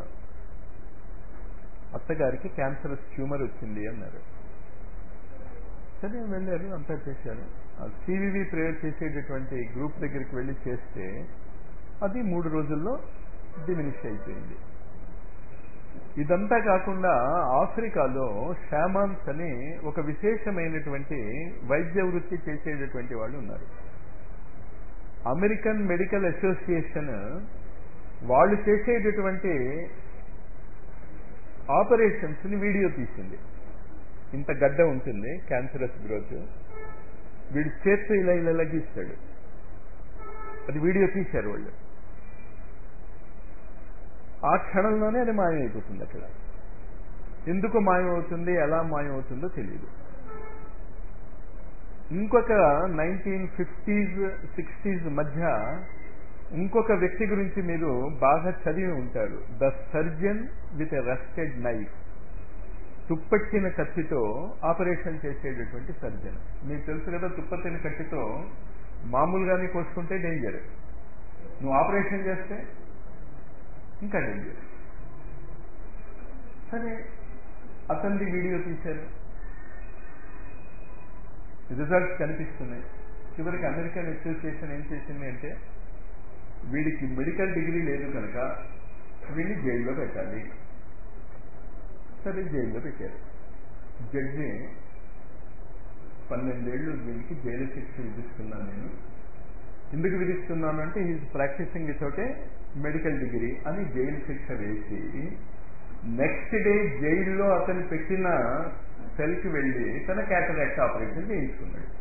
అత్తగారికి క్యాన్సర్ ట్యూమర్ వచ్చింది అన్నారు సరే వెళ్ళారు అంతా చేశారు సివివి ప్రేయర్ చేసేటటువంటి గ్రూప్ దగ్గరికి వెళ్ళి చేస్తే అది మూడు రోజుల్లో డిమినిష్ అయిపోయింది ఇదంతా కాకుండా ఆఫ్రికాలో షామాన్స్ అని ఒక విశేషమైనటువంటి వైద్య వృత్తి చేసేటటువంటి వాళ్ళు ఉన్నారు అమెరికన్ మెడికల్ అసోసియేషన్ వాళ్ళు చేసేటటువంటి ఆపరేషన్స్ ని వీడియో తీసింది ఇంత గడ్డ ఉంటుంది క్యాన్సరస్ గ్రోత్ వీడి చేత్తో ఇలా ఇలా ఇలా గీస్తాడు అది వీడియో తీశారు వాళ్ళు ఆ క్షణంలోనే అది మాయమైపోతుంది అక్కడ ఎందుకు మాయమవుతుంది ఎలా మాయమవుతుందో తెలియదు ఇంకొక నైన్టీన్ ఫిఫ్టీస్ సిక్స్టీస్ మధ్య ఇంకొక వ్యక్తి గురించి మీరు బాగా చదివి ఉంటారు the surgeon with a rusted knife తుప్పట్టిన కత్తితో ఆపరేషన్ చేసేటటువంటి సర్జన్ మీకు తెలుసు కదా తుప్పట్టిన కత్తితో మామూలుగానే కోసుకుంటే డేంజర్ నువ్వు ఆపరేషన్ చేస్తే ఇంకా డేంజర్ సరే అతనిది వీడియో తీశారు రిజల్ట్స్ కనిపిస్తున్నాయి చివరికి అమెరికన్ అసోసియేషన్ ఏం చేసింది అంటే వీడికి మెడికల్ డిగ్రీ లేదు కనుక వీడిని జైల్లో పెట్టాలి సరే జైల్లో పెట్టారు జడ్జి పన్నెండేళ్లు వీడికి జైలు శిక్ష విధిస్తున్నాను నేను ఎందుకు విధిస్తున్నాను అంటే is practising without a medical degree అని జైలు శిక్ష వేసి నెక్స్ట్ డే జైల్లో అతను పెట్టిన సెల్కి వెళ్ళి తన క్యాటరాక్ట్ ఆపరేషన్ చేయించుకున్నాడు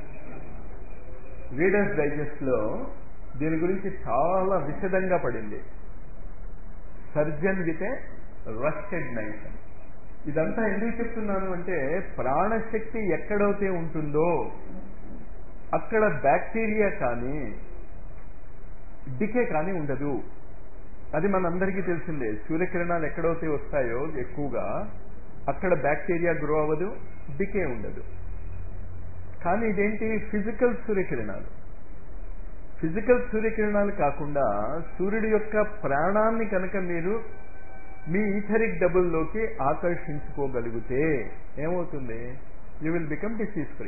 రీడర్స్ డైజెస్ట్ లో దీని గురించి చాలా విశదంగా పడింది surgeon with a rusted knife ఇదంతా ఎందుకు చెప్తున్నాను అంటే ప్రాణశక్తి ఎక్కడైతే ఉంటుందో అక్కడ బ్యాక్టీరియా కానీ డికే కానీ ఉండదు అది మనందరికీ తెలిసిందే సూర్యకిరణాలు ఎక్కడైతే వస్తాయో ఎక్కువగా అక్కడ బ్యాక్టీరియా గ్రో అవ్వదు డికే ఉండదు కానీ ఇదేంటి ఫిజికల్ సూర్యకిరణాలు ఫిజికల్ సూర్యకిరణాలు కాకుండా సూర్యుడి యొక్క ప్రాణాన్ని కనుక మీరు మీ ఈథరిక్ డబుల్లోకి ఆకర్షించుకోగలిగితే ఏమవుతుంది you will become disease free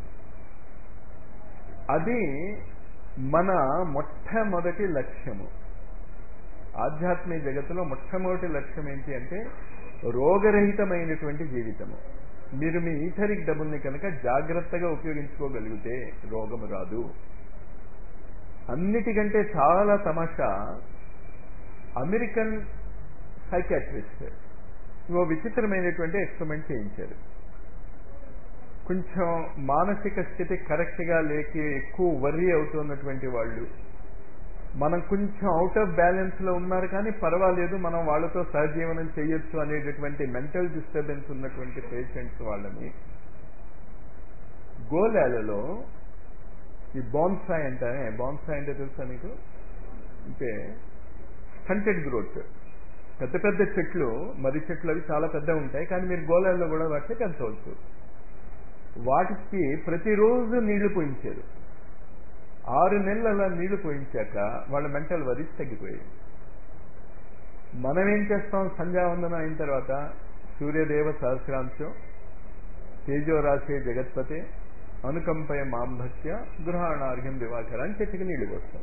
అది మన మొట్టమొదటి లక్ష్యము ఆధ్యాత్మిక జగత్తులో మొట్టమొదటి లక్ష్యం ఏంటి అంటే రోగరహితమైనటువంటి జీవితము మీరు మీ ఈథరిక్ డబుల్ని కనుక జాగ్రత్తగా ఉపయోగించుకోగలిగితే రోగము రాదు అన్నిటికంటే చాలా తమాషా అమెరికన్ సైకాట్రిస్ట్ ఓ విచిత్రమైనటువంటి ఎక్స్పెరిమెంట్ చేయించారు కొంచెం మానసిక స్థితి కరెక్ట్గా లేక ఎక్కువ వర్రీ అవుతున్నటువంటి వాళ్ళు మనం కొంచెం అవుట్ ఆఫ్ బ్యాలెన్స్ లో ఉన్నారు కానీ పర్వాలేదు మనం వాళ్ళతో సహజీవనం చేయొచ్చు అనేటటువంటి మెంటల్ డిస్టర్బెన్స్ ఉన్నటువంటి పేషెంట్స్ వాళ్ళని గోలాలలో ఈ బాన్సాయ్ అంటారే బాన్సాయ్ అంటే తెలుసా మీకు అంటే స్టంటెడ్ గ్రోత్ పెద్ద పెద్ద చెట్లు మర్రి చెట్లు అవి చాలా పెద్ద ఉంటాయి కానీ మీరు గోళాల్లో కూడా వాటిని పెంచవచ్చు వాటికి ప్రతిరోజు నీళ్లు పోయించారు ఆరు నెలలు అలా నీళ్లు పోయించాక వాళ్ళ మెంటల్ వరీస్ తగ్గిపోయాయి మనం ఏం చేస్తాం సంధ్యావందనం అయిన తర్వాత సూర్యదేవ సహస్రాంశం తేజోరాశే జగత్పతే అనుకంపయ మాంభత్య గృహాణార్ఘ్యం దివాకర అని చెట్టుకి నీళ్లు పోస్తాం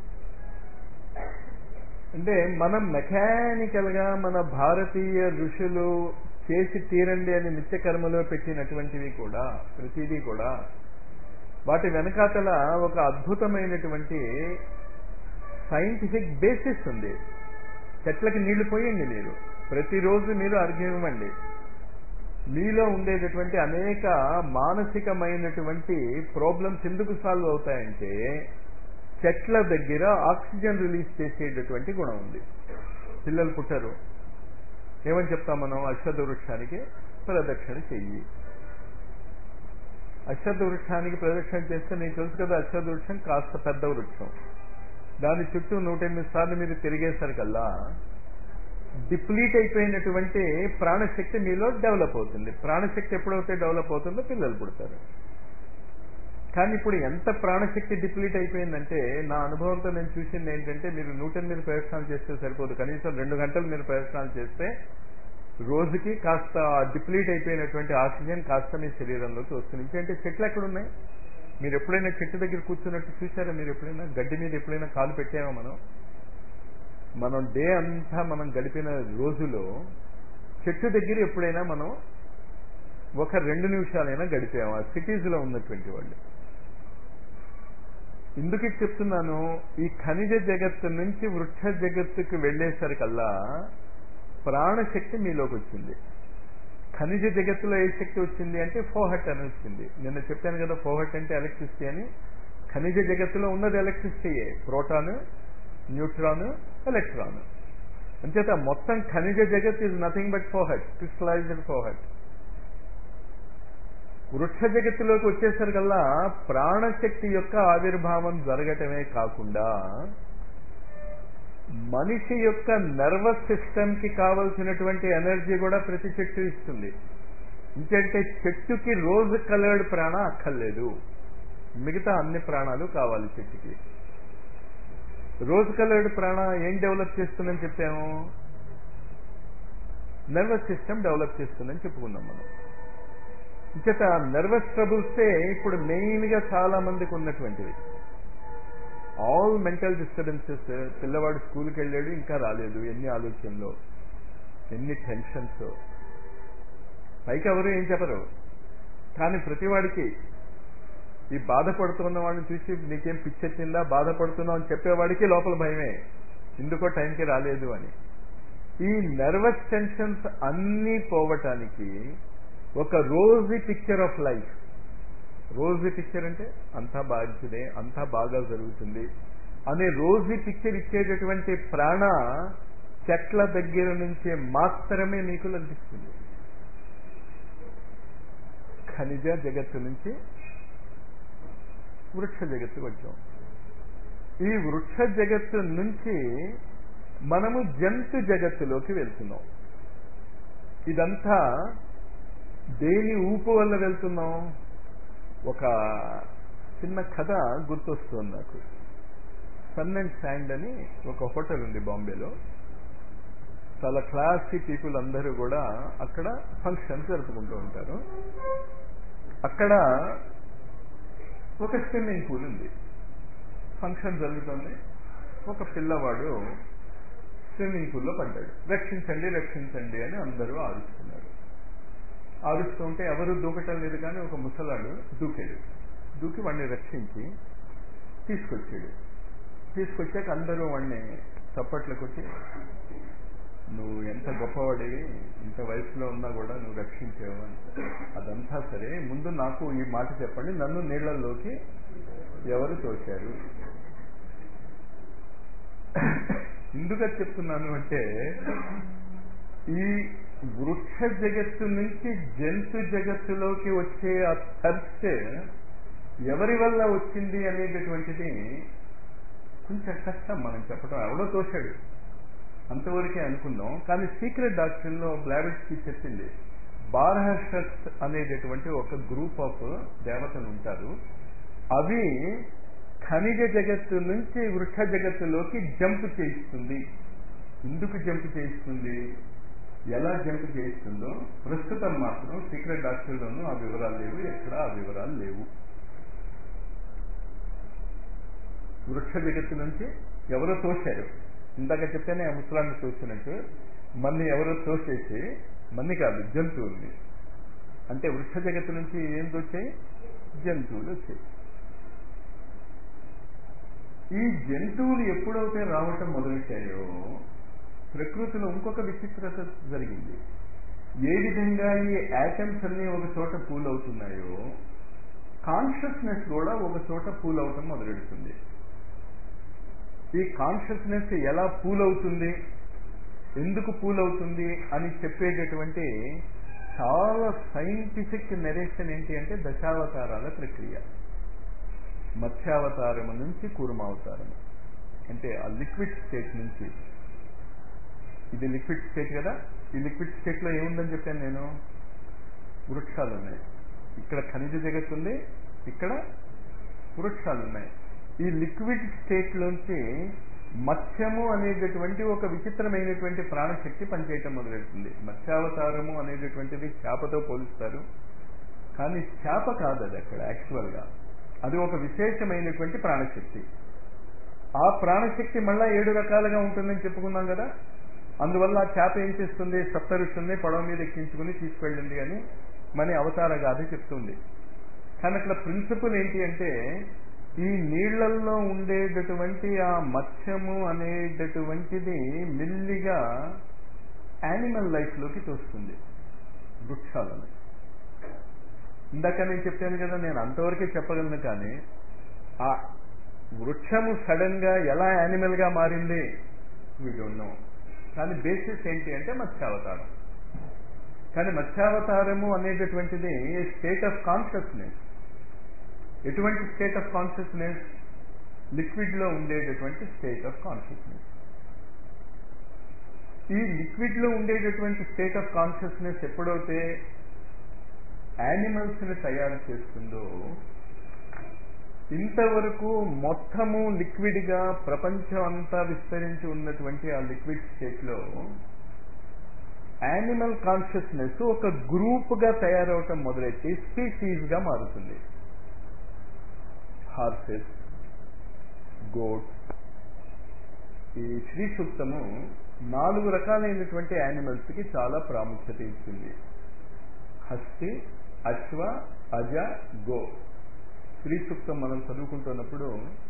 అంటే మనం మెకానికల్ గా మన భారతీయ ఋషులు చేసి తీరండి అని నిత్యకర్మలో పెట్టినటువంటివి కూడా ప్రతిదీ కూడా వాటి వెనకాతల ఒక అద్భుతమైనటువంటి సైంటిఫిక్ బేసిస్ ఉంది చెట్లకి నీళ్లు పోయండి మీరు ప్రతిరోజు మీరు అర్ఘ్యం ఇవ్వండి మీలో ఉండేటటువంటి అనేక మానసికమైనటువంటి ప్రాబ్లమ్స్ ఎందుకు సాల్వ్ అవుతాయంటే చెట్ల దగ్గర ఆక్సిజన్ రిలీజ్ చేసేటటువంటి గుణం ఉంది పిల్లలు పుట్టరు ఏమని చెప్తాం మనం అశ్వథ వృక్షానికి ప్రదక్షిణ చెయ్యి అశ్వథ వృక్షానికి ప్రదక్షిణ చేస్తే నీకు తెలుసు కదా అశ్వథ వృక్షం కాస్త పెద్ద వృక్షం దాని చుట్టూ నూట ఎనిమిది సార్లు మీరు తిరిగేసరికల్లా డిప్లీట్ అయిపోయినటువంటి ప్రాణశక్తి మీలో డెవలప్ అవుతుంది ప్రాణశక్తి ఎప్పుడైతే డెవలప్ అవుతుందో పిల్లలు పుడతారు కానీ ఇప్పుడు ఎంత ప్రాణశక్తి డిప్లీట్ అయిపోయిందంటే నా అనుభవంతో నేను చూసింది ఏంటంటే మీరు నూట ఎనిమిది ప్రయత్నాలు చేస్తే సరిపోదు కనీసం రెండు గంటలు మీరు ప్రయత్నాలు చేస్తే రోజుకి కాస్త డిప్లీట్ అయిపోయినటువంటి ఆక్సిజన్ కాస్త మీ శరీరంలోకి వస్తుంది అంటే చెట్లు ఎక్కడ ఉన్నాయి మీరు ఎప్పుడైనా చెట్టు దగ్గర కూర్చున్నట్టు చూసారా మీరు ఎప్పుడైనా గడ్డి మీద ఎప్పుడైనా కాలు పెట్టామా మనం మనం డే అంతా మనం గడిపిన రోజులో చెట్టు దగ్గర ఎప్పుడైనా మనం ఒక రెండు నిమిషాలైనా గడిపామా సిటీస్లో ఉన్నటువంటి వాళ్ళు ఎందుకు చెప్తున్నాను ఈ ఖనిజ జగత్తు నుంచి వృక్ష జగత్తుకు వెళ్ళేసరికల్లా ప్రాణశక్తి మీలోకి వచ్చింది ఖనిజ జగత్తులో ఏ శక్తి వచ్చింది అంటే ఫోహట్ అని వచ్చింది నిన్న చెప్పాను కదా ఫోహట్ అంటే ఎలక్ట్రిసిటీ అని ఖనిజ జగత్తులో ఉన్నది ఎలక్ట్రిసిటీయే ప్రోటాన్ న్యూట్రాన్ ఎలక్ట్రాన్ అంచేత మొత్తం ఖనిజ జగత్ is nothing but fohat crystallised fohat వృక్ష జగత్తులోకి వచ్చేసరికల్లా ప్రాణశక్తి యొక్క ఆవిర్భావం జరగటమే కాకుండా మనిషి యొక్క నర్వస్ సిస్టమ్ కి కావలసినటువంటి ఎనర్జీ కూడా ప్రతి చెట్టు ఇస్తుంది ఇంకంటే చెట్టుకి రోజు కలర్డ్ ప్రాణ అక్కర్లేదు మిగతా అన్ని ప్రాణాలు కావాలి చెట్టుకి రోజ్ కలర్డ్ ప్రాణ ఏం డెవలప్ చేస్తుందని చెప్పాము నర్వస్ సిస్టమ్ డెవలప్ చేస్తుందని చెప్పుకున్నాం మనం ఇంచేత నర్వస్ ట్రబుల్సే ఇప్పుడు మెయిన్గా చాలా మందికి ఉన్నటువంటివి ఆల్ మెంటల్ డిస్టర్బెన్సెస్ పిల్లవాడు స్కూల్కి వెళ్ళాడు ఇంకా రాలేదు ఎన్ని ఆలోచనలు ఎన్ని టెన్షన్స్ పైకి ఎవరు ఏం చెప్పరు కానీ ప్రతివాడికి ఈ బాధపడుతున్న వాడిని చూసి నీకేం పిచ్చెత్తిందా బాధపడుతున్నావు అని చెప్పేవాడికి లోపల భయమే ఎందుకో టైంకి రాలేదు అని ఈ నర్వస్ టెన్షన్స్ అన్నీ పోవటానికి ఒక rosy picture of life rosy picture అంటే అంతా బాగుంటుంది అంతా బాగా జరుగుతుంది అనే రోజీ పిక్చర్ ఇచ్చేటటువంటి ప్రాణ చెట్ల దగ్గర నుంచే మాత్రమే మీకు లభిస్తుంది ఖనిజ జగత్తు నుంచి వృక్ష జగత్తు వచ్చాం ఈ వృక్ష జగత్తు నుంచి మనము జంతు జగత్తులోకి వెళ్తున్నాం ఇదంతా దేని ఊపు వల్ల వెళ్తున్నాం ఒక చిన్న కథ గుర్తొస్తుంది నాకు సన్ అండ్ శాండ్ అని ఒక హోటల్ ఉంది బాంబేలో చాలా క్లాసీ పీపుల్ అందరూ కూడా అక్కడ ఫంక్షన్స్ జరుపుకుంటూ ఉంటారు అక్కడ ఒక స్విమ్మింగ్ పూల్ ఉంది ఫంక్షన్ జరుగుతుంది ఒక పిల్లవాడు స్విమ్మింగ్ పూల్లో పడ్డాడు రక్షించండి రక్షించండి అని అందరూ ఆరుస్తున్నారు ఆరుస్తుంటే ఎవరు దూకటం లేదు కానీ ఒక ముసలాడు దూకాడు దూకి వాడిని రక్షించి తీసుకొచ్చాడు తీసుకొచ్చాక అందరూ వాడిని చప్పట్లకు వచ్చి నువ్వు ఎంత గొప్పవాడివి ఇంత వయసులో ఉన్నా కూడా నువ్వు రక్షించావు అని అదంతా సరే ముందు నాకు ఈ మాట చెప్పండి నన్ను నీళ్లలోకి ఎవరు తోశారు ఎందుకు చెప్తున్నాను అంటే ఈ వృక్ష జగత్తు నుంచి జంతు జగత్తులోకి వచ్చే ఆ థర్స్ట్ ఎవరి వల్ల వచ్చింది అనేటటువంటిది కొంచెం కష్టం మనం చెప్పడం ఎవడో తోశాడు అంతవరకే అనుకుందాం కానీ సీక్రెట్ డాక్టర్లో బ్లాబెట్స్కి చెప్పింది బార్హర్షస్ అనేటటువంటి ఒక గ్రూప్ ఆఫ్ దేవతలు ఉంటారు అవి ఖనిజ జగత్తు నుంచి వృక్ష జగత్తులోకి జంప్ చేయిస్తుంది ఎందుకు జంప్ చేయిస్తుంది ఎలా జంప్ చేయిస్తుందో ప్రస్తుతం మాత్రం సీక్రెట్ డాక్టర్లోనూ ఆ వివరాలు లేవు ఎక్కడ ఆ వివరాలు లేవు వృక్ష జగత్తు నుంచి ఎవరో తోశారు ఇందాక చెప్తేనే ఆ ముసలాన్ని తోసినట్టు మన్ని ఎవరో తోసేసి మన్ని కాదు జంతువుల్ని అంటే వృక్ష జగత్తు నుంచి ఏం వచ్చాయి జంతువులు వచ్చాయి ఈ జంతువులు ఎప్పుడైతే రావటం మొదలెట్టాయో ప్రకృతిలో ఇంకొక విచిత్రత జరిగింది ఏ విధంగా ఈ యాటమ్స్ అన్ని ఒక చోట పూల్ అవుతున్నాయో కాన్షియస్నెస్ కూడా ఒక చోట పూల్ అవటం మొదలెడుతుంది ఈ కాన్షియస్నెస్ ఎలా పూల్ అవుతుంది ఎందుకు పూల్ అవుతుంది అని చెప్పేటటువంటి చాలా సైంటిఫిక్ నెరేషన్ ఏంటి అంటే దశావతారాల ప్రక్రియ మత్స్యావతారము నుంచి కూర్మావతారము అంటే ఆ లిక్విడ్ స్టేట్ నుంచి ఇది లిక్విడ్ స్టేట్ కదా ఈ లిక్విడ్ స్టేట్లో ఏముందని చెప్పాను నేను వృక్షాలు ఉన్నాయి ఇక్కడ ఖనిజ జగత్తు ఉంది ఇక్కడ వృక్షాలు ఉన్నాయి ఈ లిక్విడ్ స్టేట్లోంచి మత్స్యము అనేటటువంటి ఒక విచిత్రమైనటువంటి ప్రాణశక్తి పనిచేయటం మొదలెడుతుంది మత్స్యావతారము అనేటటువంటిది చేపతో పోలుస్తారు కానీ చేప కాదు అది అక్కడ యాక్చువల్గా అది ఒక విశేషమైనటువంటి ప్రాణశక్తి ఆ ప్రాణశక్తి మళ్ళా ఏడు రకాలుగా ఉంటుందని చెప్పుకున్నాం కదా అందువల్ల ఆ చేప ఏం చేస్తుంది సప్తరుషుల్ని పడవ మీద ఎక్కించుకుని తీసుకెళ్ళింది అని మన అవతార గాథ చెప్తుంది కానీ అక్కడ ప్రిన్సిపల్ ఏంటి అంటే ఈ నీళ్లల్లో ఉండేటటువంటి ఆ మత్స్యము అనేటటువంటిది మెల్లిగా యానిమల్ లైఫ్లోకి తోస్తుంది వృక్షాలను ఇందాక నేను చెప్పాను కదా నేను అంతవరకే చెప్పగలను కానీ ఆ వృక్షము సడన్ గా ఎలా యానిమల్ గా మారింది వీ డోంట్ నో కానీ బేసిస్ ఏంటి అంటే మత్స్యావతారం కానీ మత్స్యావతారము అనేటటువంటిది స్టేట్ ఆఫ్ కాన్షియస్నెస్ ఎటువంటి స్టేట్ ఆఫ్ కాన్షియస్నెస్ లిక్విడ్ లో ఉండేటటువంటి స్టేట్ ఆఫ్ కాన్షియస్నెస్ ఈ లిక్విడ్ లో ఉండేటటువంటి స్టేట్ ఆఫ్ కాన్షియస్నెస్ ఎప్పుడైతే యానిమల్స్ ని తయారు చేస్తుందో ఇంతవరకు మొత్తము లిక్విడ్ గా ప్రపంచం అంతా విస్తరించి ఉన్నటువంటి ఆ లిక్విడ్ స్టేట్ లో యానిమల్ కాన్షియస్నెస్ ఒక గ్రూప్ గా తయారవటం మొదలెట్టి స్పీసీస్ గా మారుతుంది హార్సెస్ గోట్ ఈ శ్రీ సూక్తము నాలుగు రకాలైనటువంటి యానిమల్స్ కి చాలా ప్రాముఖ్యత ఇచ్చింది హస్తి అశ్వ అజ గో శ్రీ సూక్తం మనం చదువుకుంటున్నప్పుడు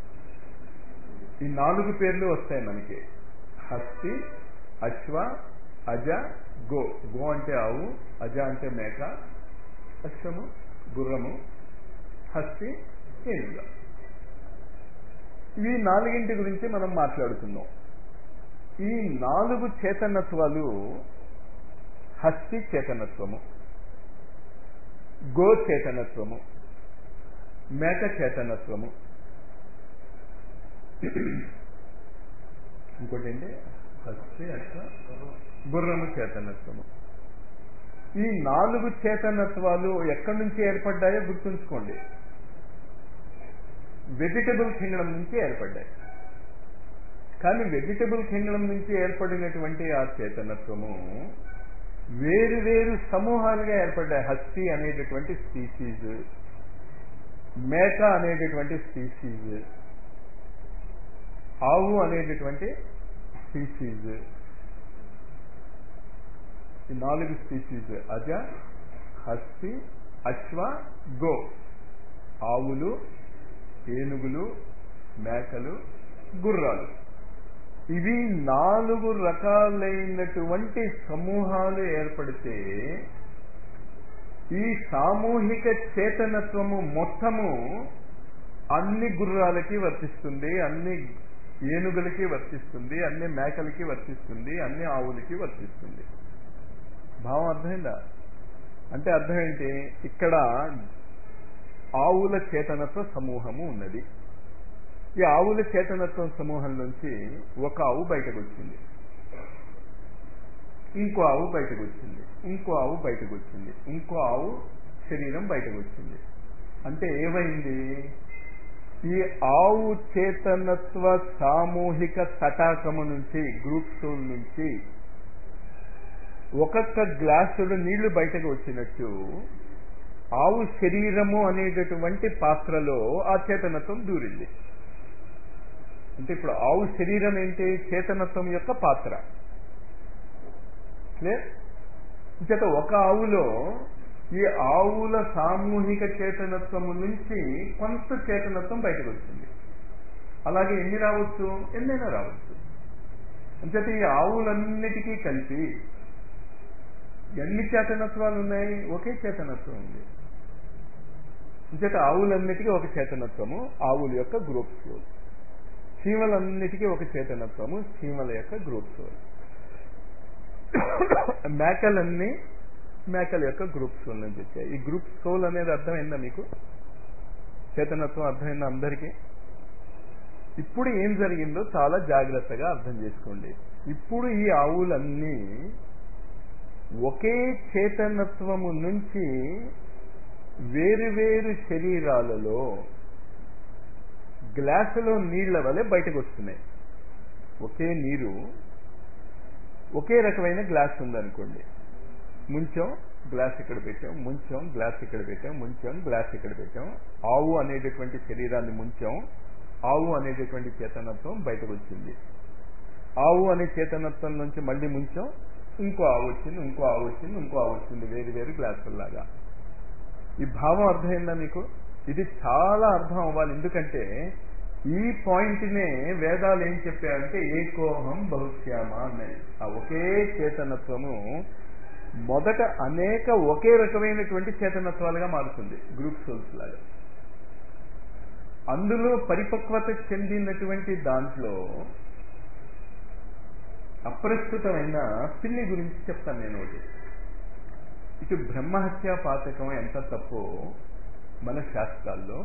ఈ నాలుగు పేర్లు వస్తాయి మనకి హస్తి అశ్వ అజ గో గో అంటే ఆవు అజ అంటే మేక అశ్వము గుర్రము హస్తి ఏనుగ ఈ నాలుగింటి గురించి మనం మాట్లాడుతున్నాం ఈ నాలుగు చేతనత్వాలు హస్తి చేతనత్వము గో చేతనత్వము మేక చేతనత్వము ఇంకోటి ఏంటి హస్తి అట్లా గుర్రము చేతనత్వము ఈ నాలుగు చేతనత్వాలు ఎక్కడి నుంచి ఏర్పడ్డాయో గుర్తుంచుకోండి వెజిటబుల్ కింగ్డమ్ నుంచి ఏర్పడ్డాయి కానీ వెజిటబుల్ కింగ్డమ్ నుంచి ఏర్పడినటువంటి ఆ చేతనత్వము వేరు వేరు సమూహాలుగా ఏర్పడ్డాయి హస్తి అనేటటువంటి స్పీసీస్ మేక అనేటటువంటి స్పీసీస్ ఆవు అనేటటువంటి స్పీసీస్ ఈ నాలుగు స్పీసీస్ అజ హస్తి అశ్వ గో ఆవులు ఏనుగులు మేకలు గుర్రాలు ఇవి నాలుగు రకాలైనటువంటి సమూహాలు ఏర్పడితే ఈ సామూహిక చేతనత్వము మొత్తము అన్ని గుర్రాలకి వర్తిస్తుంది అన్ని ఏనుగులకి వర్తిస్తుంది అన్ని మేకలకి వర్తిస్తుంది అన్ని ఆవులకి వర్తిస్తుంది భావం అర్థమైందా అంటే అర్థం ఏంటి ఇక్కడ ఆవుల చేతనత్వ సమూహము ఉన్నది ఈ ఆవుల చేతనత్వం సమూహం నుంచి ఒక ఆవు బయటకు వచ్చింది ఇంకో ఆవు బయటకు వచ్చింది ఇంకో ఆవు బయటకు వచ్చింది ఇంకో ఆవు శరీరం బయటకు వచ్చింది అంటే ఏమైంది ఈ ఆవు చేతనత్వ సామూహిక తటాకము నుంచి గ్రూప్ సోల్ నుంచి ఒక్కొక్క గ్లాసుడు నీళ్లు బయటకు వచ్చినట్టు ఆవు శరీరము అనేటటువంటి పాత్రలో ఆ చేతనత్వం దూరింది అంటే ఇప్పుడు ఆవు శరీరం ఏంటి చేతనత్వం యొక్క పాత్ర క్లియర్ చేత ఒక ఆవులో ఈ ఆవుల సామూహిక చేతనత్వము నుంచి కొంత చేతనత్వం బయటకు వచ్చింది అలాగే ఎన్ని రావచ్చు ఎన్నైనా రావచ్చు అంచేత ఈ ఆవులన్నిటికీ కలిపి ఎన్ని చేతనత్వాలు ఉన్నాయి ఒకే చేతనత్వం ఉంది అంచేత ఆవులన్నిటికీ ఒక చేతనత్వము ఆవుల యొక్క గ్రూప్ ఫ్లో చీమలన్నిటికీ ఒక చేతనత్వము చీమల యొక్క గ్రూప్ సోల్ మేకలన్నీ మేకల యొక్క గ్రూప్ సోల్ నుంచి వచ్చాయి ఈ గ్రూప్ సోల్ అనేది అర్థమైందా మీకు చేతనత్వం అర్థమైందా అందరికీ ఇప్పుడు ఏం జరిగిందో చాలా జాగ్రత్తగా అర్థం చేసుకోండి ఇప్పుడు ఈ ఆవులన్నీ ఒకే చేతనత్వము నుంచి వేరు వేరు శరీరాలలో గ్లాసులో నీళ్ల వలె బయటకు వస్తున్నాయి ఒకే నీరు ఒకే రకమైన గ్లాస్ ఉందనుకోండి ముంచం గ్లాస్ ఇక్కడ పెట్టాం ముంచం గ్లాస్ ఇక్కడ పెట్టాం ముంచం గ్లాస్ ఇక్కడ పెట్టాం ఆవు అనేటటువంటి శరీరాన్ని ముంచాం ఆవు అనేటటువంటి చేతనత్వం బయటకు వచ్చింది ఆవు అనే చేతనత్వం నుంచి మళ్ళీ ముంచాం ఇంకో ఆవు వచ్చింది ఇంకో ఆవు వచ్చింది ఇంకో ఆవు వచ్చింది వేరు వేరు గ్లాసుల్లాగా ఈ భావం అర్థమైందా మీకు ఇది చాలా అర్థం అవ్వాలి ఎందుకంటే ఈ పాయింట్నే వేదాలు ఏం చెప్పాయంటే ఏకోహం బహుశ్యామ అన్నాయి ఆ ఒకే చేతనత్వము మొదట అనేక ఒకే రకమైనటువంటి చేతనత్వాలుగా మారుతుంది గ్రూప్ సోల్స్ లాగా అందులో పరిపక్వత చెందినటువంటి దాంట్లో అప్రస్తుతమైన పిల్లి గురించి చెప్తాను నేను ఒకటి ఇటు బ్రహ్మహత్యా పాతకం ఎంత తప్పో మన శాస్త్రాల్లో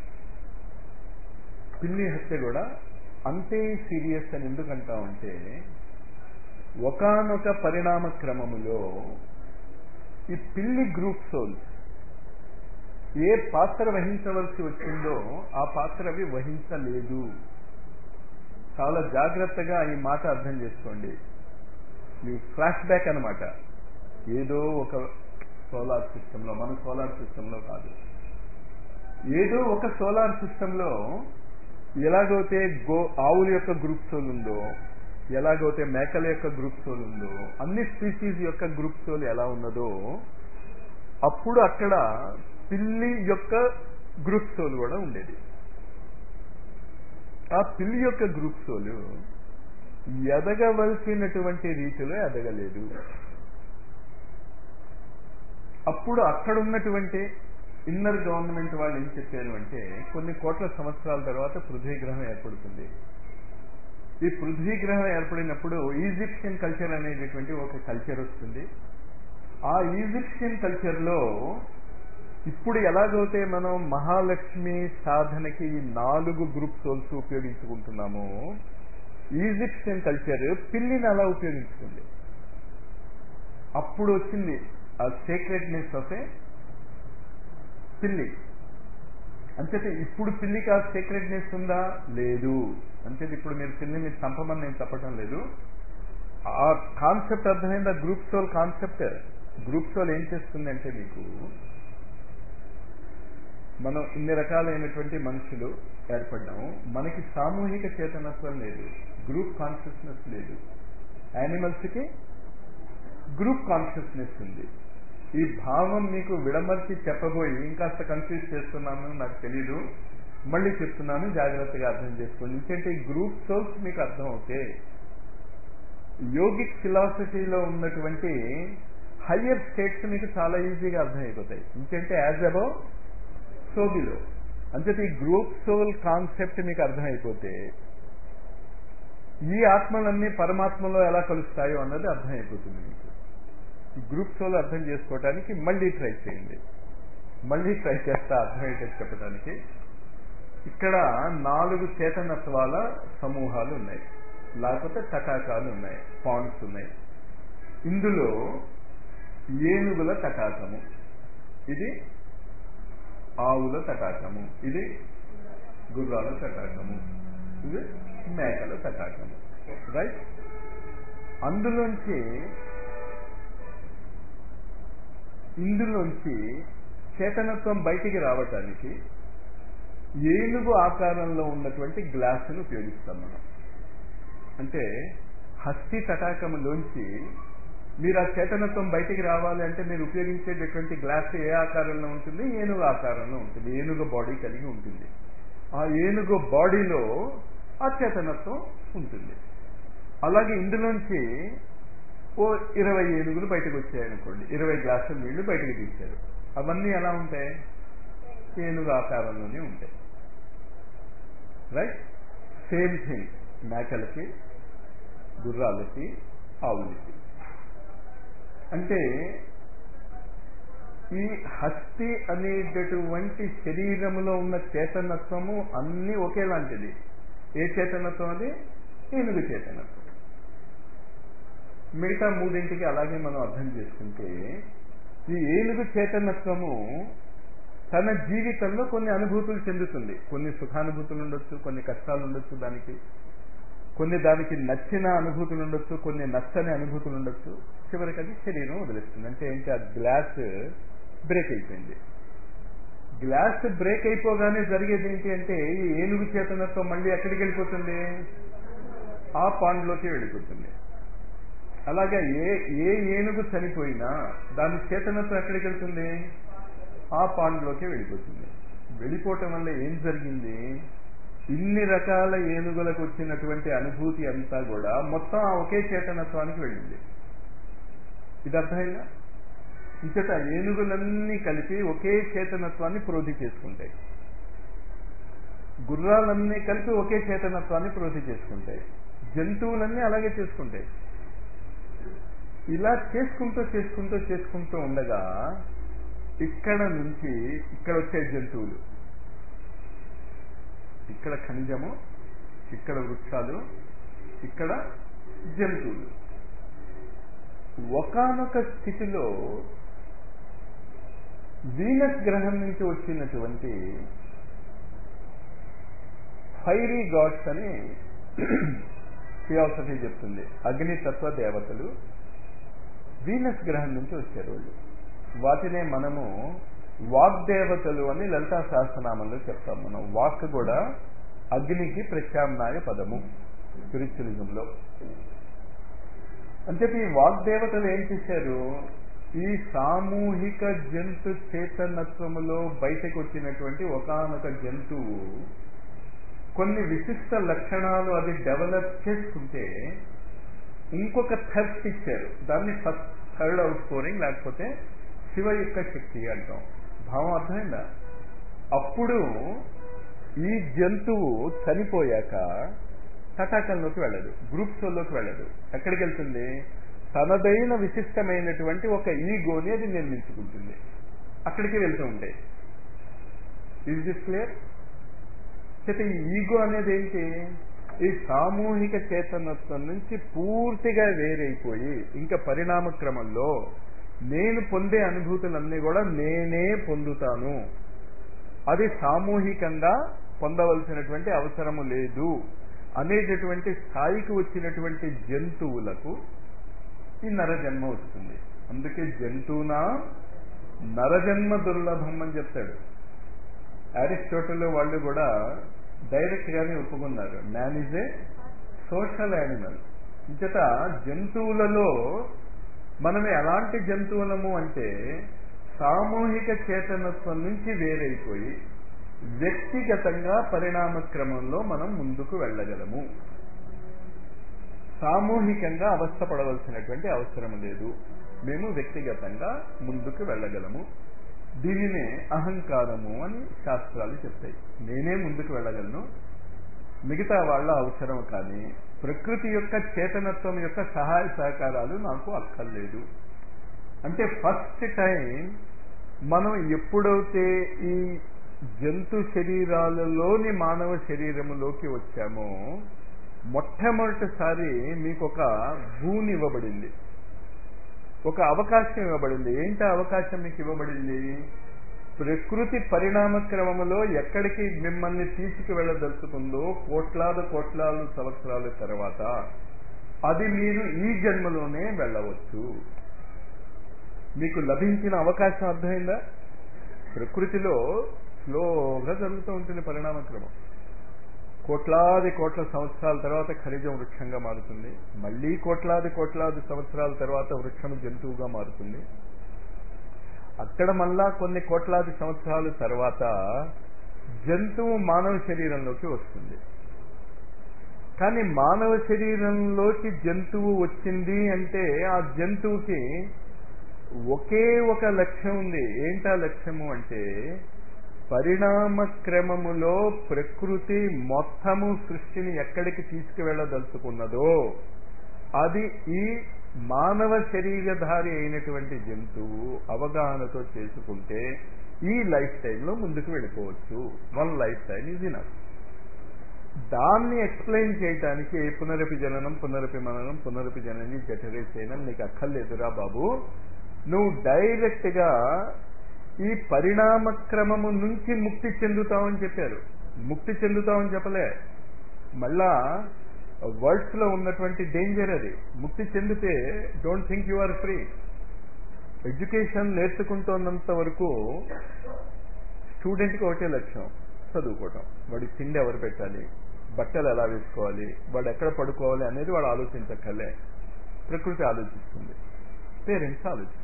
పిల్లి హత్య కూడా అంతే సీరియస్ అని ఎందుకంటామంటే ఒకనొక పరిణామ క్రమములో ఈ పిల్లి గ్రూప్ సోల్స్ ఏ పాత్ర వహించవలసి వచ్చిందో ఆ పాత్ర అవి వహించలేదు చాలా జాగ్రత్తగా ఈ మాట అర్థం చేసుకోండి మీ ఫ్లాష్ బ్యాక్ అనమాట ఏదో ఒక సోలార్ సిస్టంలో మన సోలార్ సిస్టంలో కాదు ఏదో ఒక సోలార్ సిస్టంలో ఎలాగైతే గో ఆవుల యొక్క గ్రూప్ సోల్ ఉందో ఎలాగైతే మేకల యొక్క గ్రూప్ సోల్ ఉందో అన్ని స్పీసీస్ యొక్క గ్రూప్ సోల్ ఎలా ఉన్నదో అప్పుడు అక్కడ పిల్లి యొక్క గ్రూప్ సోల్ కూడా ఉండేది ఆ పిల్లి యొక్క గ్రూప్ సోలు ఎదగవలసినటువంటి రీతిలో ఎదగలేదు అప్పుడు అక్కడ ఉన్నటువంటి ఇన్నర్ గవర్నమెంట్ వాళ్ళు ఏం చెప్పారు అంటే కొన్ని కోట్ల సంవత్సరాల తర్వాత పృథ్వీ గ్రహం ఏర్పడుతుంది ఈ పృథ్వీ గ్రహం ఏర్పడినప్పుడు ఈజిప్షియన్ కల్చర్ అనేటటువంటి ఒక కల్చర్ వస్తుంది ఆ ఈజిప్షియన్ కల్చర్లో ఇప్పుడు ఎలాగైతే మనం మహాలక్ష్మి సాధనకి ఈ నాలుగు గ్రూప్ సోల్స్ ఉపయోగించుకుంటున్నామో ఈజిప్షియన్ కల్చర్ పిల్లిని అలా ఉపయోగించుకుంది అప్పుడు వచ్చింది ఆ సీక్రెట్నెస్ ఆఫ్ ఏ పిల్లి అంచేతే ఇప్పుడు పిల్లికి ఆ సీక్రెట్నెస్ ఉందా లేదు అంచేది ఇప్పుడు మీరు పిల్లిని చంపమని నేను చెప్పడం లేదు ఆ కాన్సెప్ట్ అర్థమైంది ఆ group soul concept group soul ఏం చేస్తుంది అంటే మీకు మనం ఇన్ని రకాలైనటువంటి మనుషులు ఏర్పడ్డాము మనకి సామూహిక చేతనత్వం లేదు గ్రూప్ కాన్షియస్నెస్ లేదు యానిమల్స్కి గ్రూప్ కాన్షియస్నెస్ ఉంది ఈ భావం మీకు విడమర్చి చెప్పబోయి ఇంకాస్త కన్ఫ్యూజ్ చేస్తున్నాను నాకు తెలీదు మళ్ళీ చెప్తున్నాను జాగ్రత్తగా అర్థం చేసుకోండి ఎందుకంటే ఈ గ్రూప్ సోల్స్ మీకు అర్థం అవుతే యోగిక్ ఫిలాసఫీలో ఉన్నటువంటి హయ్యర్ స్టేట్స్ మీకు చాలా ఈజీగా అర్థమైపోతాయి ఎందుకంటే యాజ్ అబౌవ్ సోబిలో అంచేత ఈ గ్రూప్ సోల్ కాన్సెప్ట్ మీకు అర్థమైపోతే ఈ ఆత్మలన్నీ పరమాత్మలో ఎలా కలుస్తాయో అన్నది అర్థమైపోతుంది మీకు ఈ గ్రూప్ సోల్ అర్థం చేసుకోవటానికి మళ్ళీ ట్రై చేయండి మళ్ళీ ట్రై చేస్తా అర్థమయ్యేటట్టు చెప్పడానికి ఇక్కడ నాలుగు చేతనత్వాల సమూహాలు ఉన్నాయి లేకపోతే తటాకాలు ఉన్నాయి పాండ్స్ ఉన్నాయి ఇందులో ఏనుగుల తటాకము ఇది ఆవుల తటాకము ఇది గుర్రాల తటాకము ఇది మేకల తటాకము రైట్ అందులోంచి ఇందులోంచి చేతనత్వం బయటికి రావటానికి ఏనుగు ఆకారంలో ఉన్నటువంటి గ్లాసును ఉపయోగిస్తాం మనం అంటే హస్తి తటాకములోంచి మీరు ఆ చేతనత్వం బయటికి రావాలి అంటే మీరు ఉపయోగించేటటువంటి గ్లాస్ ఏ ఆకారంలో ఉంటుంది ఏనుగు ఆకారంలో ఉంటుంది ఏనుగు బాడీ కలిగి ఉంటుంది ఆ ఏనుగు బాడీలో ఆ చేతనత్వం ఉంటుంది అలాగే ఇందులోంచి ఓ ఇరవై ఏనుగులు బయటకు వచ్చాయనుకోండి ఇరవై గ్లాసుల నీళ్లు బయటకు తీశారు అవన్నీ ఎలా ఉంటాయి ఏనుగు ఆకారంలోనే ఉంటాయి రైట్ సేమ్ థింగ్ మేకలకి గుర్రాలకి ఆవులకి అంటే ఈ హస్తి అనేటటువంటి శరీరములో ఉన్న చేతనత్వము అన్నీ ఒకేలాంటిది ఏ చేతనత్వం అది ఏనుగు చేతనత్వం మిగతా మూడింటికి అలాగే మనం అర్థం చేసుకుంటే ఈ ఏనుగు చేతనత్వము తన జీవితంలో కొన్ని అనుభూతులు చెందుతుంది కొన్ని సుఖానుభూతులు ఉండొచ్చు కొన్ని కష్టాలు ఉండొచ్చు దానికి కొన్ని దానికి నచ్చిన అనుభూతులు ఉండొచ్చు కొన్ని నచ్చని అనుభూతులు ఉండొచ్చు చివరికి అది శరీరం వదిలేస్తుంది అంటే ఏంటి ఆ గ్లాస్ బ్రేక్ అయిపోయింది గ్లాస్ బ్రేక్ అయిపోగానే జరిగేది ఏంటి అంటే ఈ ఏనుగు చేతనత్వం మళ్ళీ ఎక్కడికి వెళ్ళిపోతుంది ఆ పాండ్లోకి వెళ్ళిపోతుంది అలాగే ఏ ఏ ఏనుగు చనిపోయినా దాని చేతనత్వం ఎక్కడికి వెళ్తుంది ఆ పాండ్లోకి వెళ్ళిపోతుంది వెళ్ళిపోవటం వల్ల ఏం జరిగింది ఇన్ని రకాల ఏనుగులకు వచ్చినటువంటి అనుభూతి అంతా కూడా మొత్తం ఆ ఒకే చేతనత్వానికి వెళ్ళింది ఇది అర్థమైందా ఇంకట ఏనుగులన్నీ కలిపి ఒకే చేతనత్వాన్ని ప్రోధి చేసుకుంటాయి గుర్రాలన్నీ కలిపి ఒకే చేతనత్వాన్ని ప్రోధి చేసుకుంటాయి జంతువులన్నీ అలాగే చేసుకుంటాయి ఇలా చేసుకుంటూ చేసుకుంటూ చేసుకుంటూ ఉండగా ఇక్కడ నుంచి ఇక్కడ వచ్చే జంతువులు ఇక్కడ ఖనిజము ఇక్కడ వృక్షాలు ఇక్కడ జంతువులు ఒకనొక స్థితిలో వీనస్ గ్రహం నుంచి వచ్చినటువంటి ఫైరీ గాడ్స్ అని థియాసఫీ చెప్తుంది అగ్నితత్వ దేవతలు వీనస్ గ్రహం నుంచి వచ్చారు వాళ్ళు వాటినే మనము వాగ్దేవతలు అని లలితా సహస్రనామంలో చెప్తాం మనం వాక్ కూడా అగ్నికి ప్రత్యామ్నాయ పదము స్పిరిచువలిజంలో అంటే ఈ వాగ్దేవతలు ఏం చేశారు ఈ సామూహిక జంతు చేతనత్వములో బయటకు వచ్చినటువంటి ఒకనొక జంతువు కొన్ని విశిష్ట లక్షణాలు అది డెవలప్ చేసుకుంటే ఇంకొక థర్స్ట్ ఇచ్చారు దాన్ని ఫస్ట్ థర్డ్ అవుట్ స్కోరింగ్ లేకపోతే శివ యొక్క శక్తి అంటాం భావం అర్థమైందా అప్పుడు ఈ జంతువు చనిపోయాక తటాకంలోకి వెళ్ళదు గ్రూప్ షోలోకి వెళ్ళదు ఎక్కడికి వెళ్తుంది తనదైన విశిష్టమైనటువంటి ఒక ఈగోని అది నిర్మించుకుంటుంది అక్కడికి వెళ్తూ ఉంటాయి ఈజ్ దిస్ క్లియర్ చేత ఈ ఈగో అనేది ఏంటి ఈ సామూహిక చేతనత్వం నుంచి పూర్తిగా వేరైపోయి ఇంకా పరిణామ క్రమంలో నేను పొందే అనుభూతులన్నీ కూడా నేనే పొందుతాను అది సామూహికంగా పొందవలసినటువంటి అవసరము లేదు అనేటటువంటి స్థాయికి వచ్చినటువంటి జంతువులకు ఈ నరజన్మ వస్తుంది అందుకే జంతువునా నరజన్మ దుర్లభం అని చెప్తాడు అరిస్టోటల్ వాళ్ళు కూడా డైరెక్ట్ గానే ఒప్పుకున్నారు man is a social animal ఇంచేత జంతువులలో మనం ఎలాంటి జంతువులము అంటే సామూహిక చేతనత్వం నుంచి వేరైపోయి వ్యక్తిగతంగా పరిణామ క్రమంలో మనం ముందుకు వెళ్ళగలము సామూహికంగా అవస్థపడవలసినటువంటి అవసరం లేదు మేము వ్యక్తిగతంగా ముందుకు వెళ్ళగలము దీనినే అహంకారము అని శాస్త్రాలు చెప్తాయి నేనే ముందుకు వెళ్ళగలను మిగతా వాళ్ళ అవసరం కానీ ప్రకృతి యొక్క చేతనత్వం యొక్క సహాయ సహకారాలు నాకు అక్కర్లేదు అంటే ఫస్ట్ టైం మనం ఎప్పుడైతే ఈ జంతు శరీరాలలోని మానవ శరీరములోకి వచ్చామో మొట్టమొదటిసారి మీకు ఒక భూమి ఇవ్వబడింది ఒక అవకాశం ఇవ్వబడింది ఏంటి అవకాశం మీకు ఇవ్వబడింది ప్రకృతి పరిణామ క్రమములో ఎక్కడికి మిమ్మల్ని తీసుకువెళ్ళదలుచుకుందో కోట్లాది కోట్లాది సంవత్సరాల తర్వాత అది మీరు ఈ జన్మలోనే వెళ్ళవచ్చు మీకు లభించిన అవకాశం అర్థమైందా ప్రకృతిలో స్లోగా జరుగుతూ ఉంటుంది పరిణామ క్రమం కోట్లాది కోట్ల సంవత్సరాల తర్వాత ఖనిజం వృక్షంగా మారుతుంది మళ్ళీ కోట్లాది కోట్లాది సంవత్సరాల తర్వాత వృక్షం జంతువుగా మారుతుంది అక్కడ మళ్ళా కొన్ని కోట్లాది సంవత్సరాల తర్వాత జంతువు మానవ శరీరంలోకి వస్తుంది కానీ మానవ శరీరంలోకి జంతువు వచ్చింది అంటే ఆ జంతువుకి ఒకే ఒక లక్ష్యం ఉంది ఏంటా లక్ష్యము అంటే పరిణామ క్రమములో ప్రకృతి మొత్తము సృష్టిని ఎక్కడికి తీసుకువెళ్ళదలుచుకున్నదో అది ఈ మానవ శరీరధారి అయినటువంటి జంతువు అవగాహనతో చేసుకుంటే ఈ లైఫ్ స్టైల్లో ముందుకు వెళ్ళిపోవచ్చు వన్ లైఫ్ స్టైల్ ఇది నాకు దాన్ని ఎక్స్ప్లెయిన్ చేయడానికి పునరపి జననం పునరపి మననం పునరపి జనని జఠరేసేనం నీకు అక్కర్లేదురా బాబు నువ్వు డైరెక్ట్ గా ఈ పరిణామ క్రమము నుంచి ముక్తి చెందుతావని చెప్పారు ముక్తి చెందుతావని చెప్పలే మళ్ళా వర్డ్స్ లో ఉన్నటువంటి డేంజర్ అది ముక్తి చెందితే don't think you are free education నేర్చుకుంటున్నంత వరకు స్టూడెంట్కి ఒకటే లక్ష్యం చదువుకోవటం వాడి తిండి ఎవరు పెట్టాలి బట్టలు ఎలా వేసుకోవాలి వాడు ఎక్కడ పడుకోవాలి అనేది వాడు ఆలోచించక్కర్లే ప్రకృతి ఆలోచిస్తుంది పేరెంట్స్ ఆలోచిస్తారు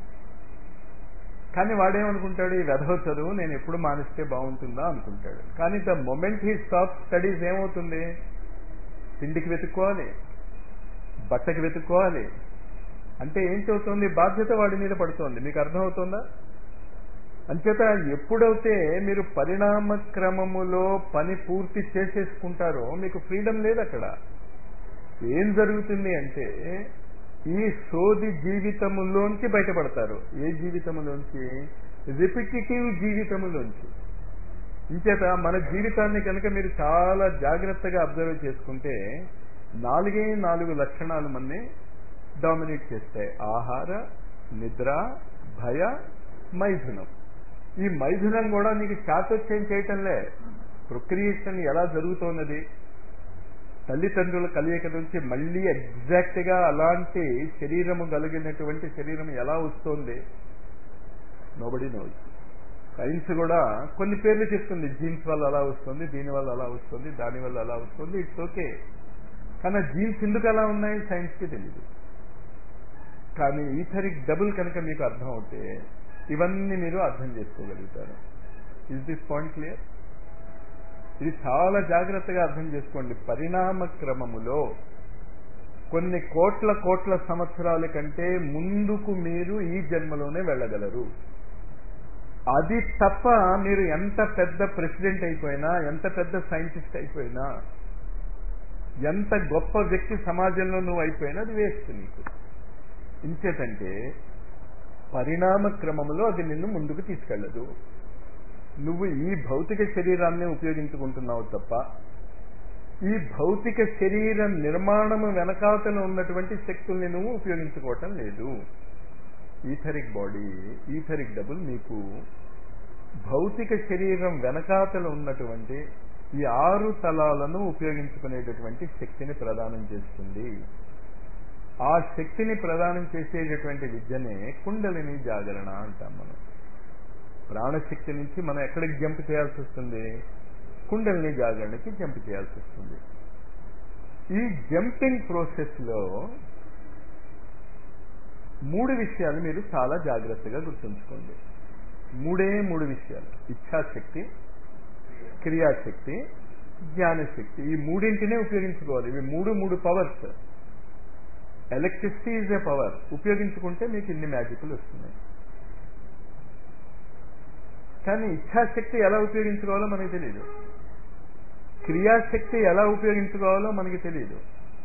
కానీ వాడేమనుకుంటాడు ఈ వెధవ చదువు నేను ఎప్పుడు మానిస్తే బాగుంటుందా అనుకుంటాడు కానీ the moment he stop studies ఏమవుతుంది తిండికి వెతుక్కోవాలి బట్టకి వెతుక్కోవాలి అంటే ఏం చదువుతుంది బాధ్యత వాడి మీద పడుతోంది మీకు అర్థమవుతుందా అంచేత ఎప్పుడైతే మీరు పరిణామ క్రమములో పని పూర్తి చేసేసుకుంటారో మీకు ఫ్రీడమ్ లేదు అక్కడ ఏం జరుగుతుంది అంటే ఈ సోది జీవితములోంచి బయటపడతారు ఏ జీవితములోంచి రిపిటేటివ్ జీవితములోంచి ఇంచేత మన జీవితాన్ని కనుక మీరు చాలా జాగ్రత్తగా అబ్జర్వ్ చేసుకుంటే నాలుగే నాలుగు లక్షణాలు మనని డామినేట్ చేస్తాయి ఆహార నిద్ర భయ మైథునం ఈ మైథునం కూడా నీకు చాతొచ్చేం చేయటంలే ప్రొక్రియేషన్ ఎలా జరుగుతున్నది తల్లిదండ్రుల కలయిక నుంచి మళ్ళీ ఎగ్జాక్ట్ గా అలాంటి శరీరము కలిగినటువంటి శరీరం ఎలా వస్తుంది నోబడి నోస్ సైన్స్ కూడా కొన్ని పేర్లు చెప్తుంది జీన్స్ వల్ల అలా వస్తుంది దీని వల్ల అలా వస్తుంది దాని వల్ల అలా వస్తుంది ఇట్స్ ఓకే కానీ జీన్స్ ఎందుకు అలా ఉన్నాయి సైన్స్కి తెలియదు కానీ ఈథరిక్ డబుల్ కనుక మీకు అర్థం అవుతే ఇవన్నీ మీరు అర్థం చేసుకోగలుగుతారు ఇస్ దిస్ పాయింట్ క్లియర్ ఇది చాలా జాగ్రత్తగా అర్థం చేసుకోండి పరిణామ క్రమములో కొన్ని కోట్ల కోట్ల సంవత్సరాల కంటే ముందుకు మీరు ఈ జన్మలోనే వెళ్ళగలరు అది తప్ప మీరు ఎంత పెద్ద ప్రెసిడెంట్ అయిపోయినా ఎంత పెద్ద సైంటిస్ట్ అయిపోయినా ఎంత గొప్ప వ్యక్తి సమాజంలో నువ్వు అయిపోయినా అది వేస్ట్ నీకు ఇంచేతంటే పరిణామ క్రమంలో అది నిన్ను ముందుకు తీసుకెళ్ళదు నువ్వు ఈ భౌతిక శరీరాన్ని ఉపయోగించుకుంటున్నావు తప్ప ఈ భౌతిక శరీర నిర్మాణము వెనకాతలు ఉన్నటువంటి శక్తుల్ని నువ్వు ఉపయోగించుకోవటం లేదు ఈథరిక్ బాడీ ఈథరిక్ డబుల్ నీకు భౌతిక శరీరం వెనకాతలు ఉన్నటువంటి ఈ ఆరు తలాలను ఉపయోగించుకునేటటువంటి శక్తిని ప్రదానం చేస్తుంది ఆ శక్తిని ప్రదానం చేసేటటువంటి విద్యనే కుండలిని జాగరణ అంటాం మనం ప్రాణశక్తి నుంచి మనం ఎక్కడికి జంప్ చేయాల్సి వస్తుంది కుండలిని జాగరణకి జంప్ చేయాల్సి వస్తుంది ఈ జంపింగ్ ప్రాసెస్ లో మూడు విషయాలు మీరు చాలా జాగ్రత్తగా గుర్తుంచుకోండి మూడే మూడు విషయాలు ఇచ్ఛాశక్తి క్రియాశక్తి జ్ఞానశక్తి ఈ మూడింటినే ఉపయోగించుకోవాలి ఇవి మూడు మూడు powers electricity is a power ఉపయోగించుకుంటే మీకు ఇన్ని మ్యాజిక్లు వస్తున్నాయి కానీ ఇచ్ఛాశక్తి ఎలా ఉపయోగించుకోవాలో మనకి తెలియదు క్రియాశక్తి ఎలా ఉపయోగించుకోవాలో మనకి తెలియదు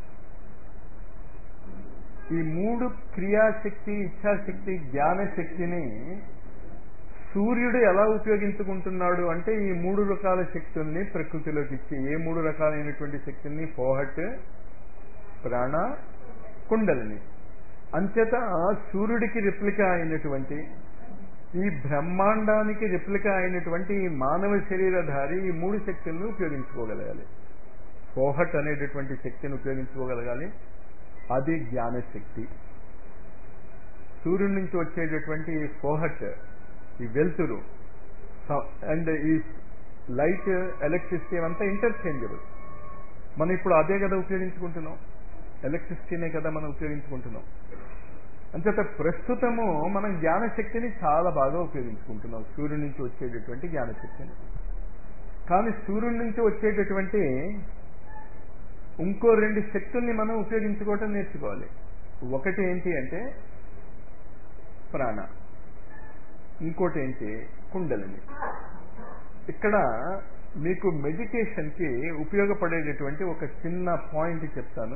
ఈ మూడు క్రియాశక్తి ఇచ్ఛాశక్తి జ్ఞానశక్తిని సూర్యుడు ఎలా ఉపయోగించుకుంటున్నాడు అంటే ఈ మూడు రకాల శక్తుల్ని ప్రకృతిలోకి ఇచ్చి ఏ మూడు రకాలైనటువంటి శక్తుల్ని పోహట్ ప్రాణ కుండలిని అంచేత సూర్యుడికి రిప్లికా అయినటువంటి ఈ బ్రహ్మాండానికి రిప్లికా అయినటువంటి ఈ మానవ శరీరధారి ఈ మూడు శక్తులను ఉపయోగించుకోగలగాలి పోహట్ అనేటటువంటి శక్తిని ఉపయోగించుకోగలగాలి అది జ్ఞానశక్తి సూర్యుడి నుంచి వచ్చేటటువంటి ఈ పోహట్ ఈ వెలుతురు అండ్ ఈ లైట్ ఎలక్ట్రిసిటీ అంతా ఇంటర్చేంజబుల్ మనం ఇప్పుడు అదే కదా ఉపయోగించుకుంటున్నాం ఎలక్ట్రిసిటీనే కదా మనం ఉపయోగించుకుంటున్నాం అంచేత ప్రస్తుతము మనం జ్ఞానశక్తిని చాలా బాగా ఉపయోగించుకుంటున్నాం సూర్యుడి నుంచి వచ్చేటటువంటి జ్ఞానశక్తిని కానీ సూర్యుడి నుంచి వచ్చేటటువంటి ఇంకో రెండు శక్తుల్ని మనం ఉపయోగించుకోవటం నేర్చుకోవాలి ఒకటి ఏంటి అంటే ప్రాణ ఇంకోటి ఏంటి కుండలిని ఇక్కడ మీకు మెడిటేషన్కి ఉపయోగపడేటటువంటి ఒక చిన్న పాయింట్ చెప్తాను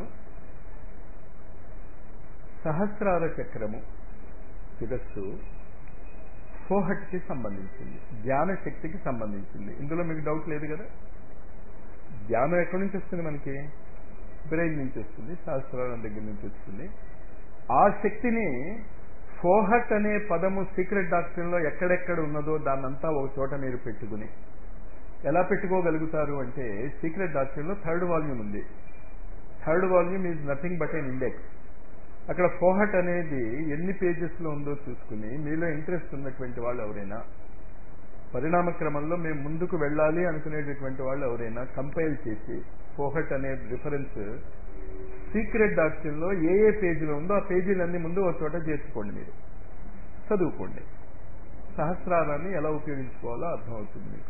సహస్రార చక్రము శిరస్సు ఫోహట్కి సంబంధించింది జ్ఞాన శక్తికి సంబంధించింది ఇందులో మీకు డౌట్ లేదు కదా జ్ఞానం ఎక్కడి నుంచి వస్తుంది మనకి బ్రెయిన్ నుంచి వస్తుంది సహస్రారం దగ్గర నుంచి వస్తుంది ఆ శక్తిని ఫోహట్ అనే పదము సీక్రెట్ డాక్టర్లో ఎక్కడెక్కడ ఉన్నదో దాన్నంతా ఒక చోట మీరు పెట్టుకుని ఎలా పెట్టుకోగలుగుతారు అంటే సీక్రెట్ డాక్టర్లో థర్డ్ వాల్యూమ్ ఉంది third volume is nothing but an index అక్కడ ఫోహట్ అనేది ఎన్ని పేజెస్ లో ఉందో చూసుకుని మీలో ఇంట్రెస్ట్ ఉన్నటువంటి వాళ్ళు ఎవరైనా పరిణామ క్రమంలో మేము ముందుకు వెళ్ళాలి అనుకునేటటువంటి వాళ్ళు ఎవరైనా కంపైల్ చేసి ఫోహట్ అనే రిఫరెన్స్ సీక్రెట్ డాక్టర్లో ఏ ఏ పేజీలో ఉందో ఆ పేజీలన్నీ ముందు ఒక చోట చేర్చుకోండి మీరు చదువుకోండి సహస్రారాన్ని ఎలా ఉపయోగించుకోవాలో అర్థమవుతుంది మీకు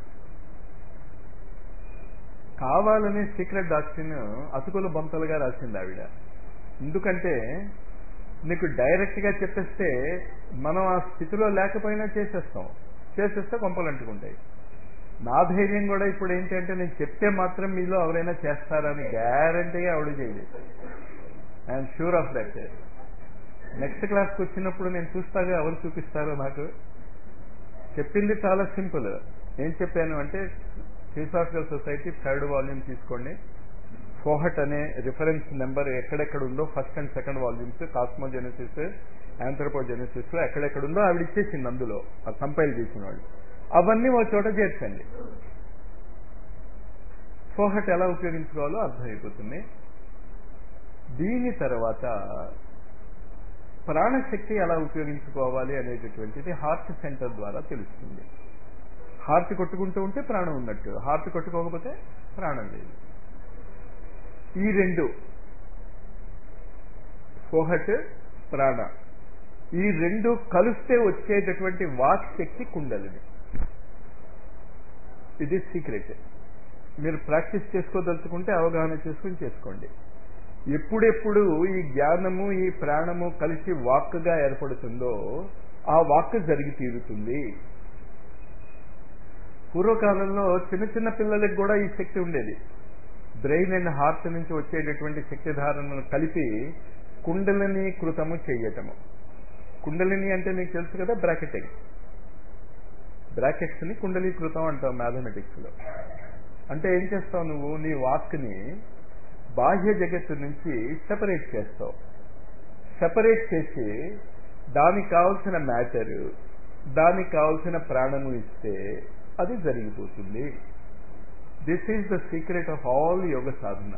కావాలనే సీక్రెట్ డాక్టర్ని అతుకుల బొంతలుగా రాసింది ఆవిడ ఎందుకంటే నీకు డైరెక్ట్ గా చెప్పేస్తే మనం ఆ స్థితిలో లేకపోయినా చేసేస్తాం చేసేస్తే కొంపలు అంటుకుంటాయి నా ధైర్యం కూడా ఇప్పుడు ఏంటంటే నేను చెప్తే మాత్రం మీలో ఎవరైనా చేస్తారని గ్యారంటీగా ఆవిడ చేయలేదు I'm sure of that next క్లాస్కి వచ్చినప్పుడు నేను చూస్తాగా ఎవరు చూపిస్తారో నాకు చెప్పింది చాలా సింపుల్ ఏం చెప్పాను అంటే థియోసాఫికల్ సొసైటీ థర్డ్ వాల్యూమ్ తీసుకోండి ఫోహట్ అనే రిఫరెన్స్ నెంబర్ ఎక్కడెక్కడ ఉందో first and second volumes cosmogenesis anthropogenesis లో ఎక్కడెక్కడ ఉందో ఆవిడ ఇచ్చేసింది అందులో ఆ కంపైల్ చేసిన వాళ్ళు అవన్నీ ఒక చోట చేర్చండి ఫోహట్ ఎలా ఉపయోగించుకోవాలో అర్థమైపోతుంది దీని తర్వాత ప్రాణశక్తి ఎలా ఉపయోగించుకోవాలి అనేటటువంటిది హార్ట్ సెంటర్ ద్వారా తెలుస్తుంది హార్ట్ కొట్టుకుంటూ ఉంటే ప్రాణం ఉన్నట్టు హార్ట్ కొట్టుకోకపోతే ప్రాణం లేదు ఈ రెండు ఫోహట్ ప్రాణ ఈ రెండు కలిస్తే వచ్చేటటువంటి వాక్ శక్తి కుండలిని ఇది సీక్రెట్ మీరు ప్రాక్టీస్ చేసుకోదలుచుకుంటే అవగాహన చేసుకుని చేసుకోండి ఎప్పుడెప్పుడు ఈ జ్ఞానము ఈ ప్రాణము కలిసి వాక్గా ఏర్పడుతుందో ఆ వాక్ జరిగి తీరుతుంది పూర్వకాలంలో చిన్న చిన్న పిల్లలకు కూడా ఈ శక్తి ఉండేది బ్రెయిన్ అండ్ హార్ట్ నుంచి వచ్చేటటువంటి శక్తి ధారణను కలిపి కుండలిని కృతము చెయ్యటము కుండలిని అంటే మీకు తెలుసు కదా బ్రాకెటింగ్ బ్రాకెట్స్ ని కుండలీకృతం అంటాం మ్యాథమెటిక్స్ లో అంటే ఏం చేస్తావు నువ్వు నీ వాక్ని బాహ్య జగత్తు నుంచి సెపరేట్ చేస్తావు సెపరేట్ చేసి దానికి కావలసిన మ్యాటర్ దానికి కావలసిన ప్రాణము ఇస్తే అది జరిగిపోతుంది this is the secret of all yoga sadhana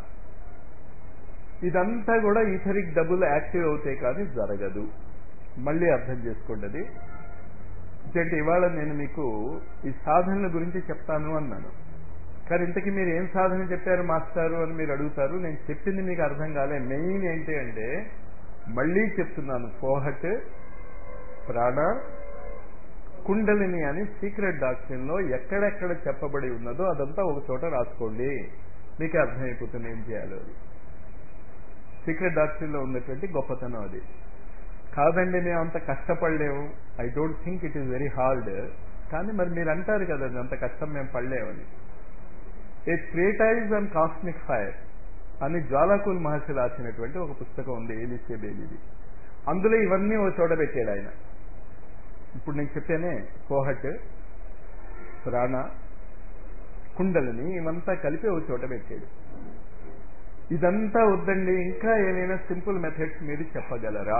ఇదంతా కూడా ఈథరిక్ డబుల్ యాక్టివ్ అవుతే కానీ జరగదు మళ్ళీ అర్థం చేసుకోండి అది అంటే ఇవాళ నేను మీకు ఈ సాధనల గురించి చెప్తాను అన్నాను కానీ ఇంతకీ మీరు ఏం సాధన చెప్పారు మాస్టారు అని మీరు అడుగుతారు నేను చెప్పింది మీకు అర్థం కాలే మెయిన్ ఏంటి అంటే మళ్ళీ చెప్తున్నాను ఫోహట్ ప్రాణ కుండలిని అని సీక్రెట్ డాక్టరీన్ లో ఎక్కడెక్కడ చెప్పబడి ఉన్నదో అదంతా ఒక చోట రాసుకోండి మీకు అర్థమైపోతుంది ఏం చేయాలో అది సీక్రెట్ డాక్టరీన్ లో ఉన్నటువంటి గొప్పతనం అది కాదండి మేము అంత కష్టపడలేము I don't think it is very hard కానీ మరి మీరు అంటారు కదా అంత కష్టం మేము పడలేమని a treatise and cosmic fire అని జ్వాలాకుల్ మహర్షి రాసినటువంటి ఒక పుస్తకం ఉంది ఏలిసే బేలిది అందులో ఇవన్నీ ఒక చోట పెట్టాడు ఆయన ఇప్పుడు నేను చెప్పానే కోహట్ ప్రాణ కుండలని ఇవంతా కలిపి ఒక చోట పెట్టాడు ఇదంతా వద్దండి ఇంకా ఏమైనా సింపుల్ మెథడ్స్ మీరు చెప్పగలరా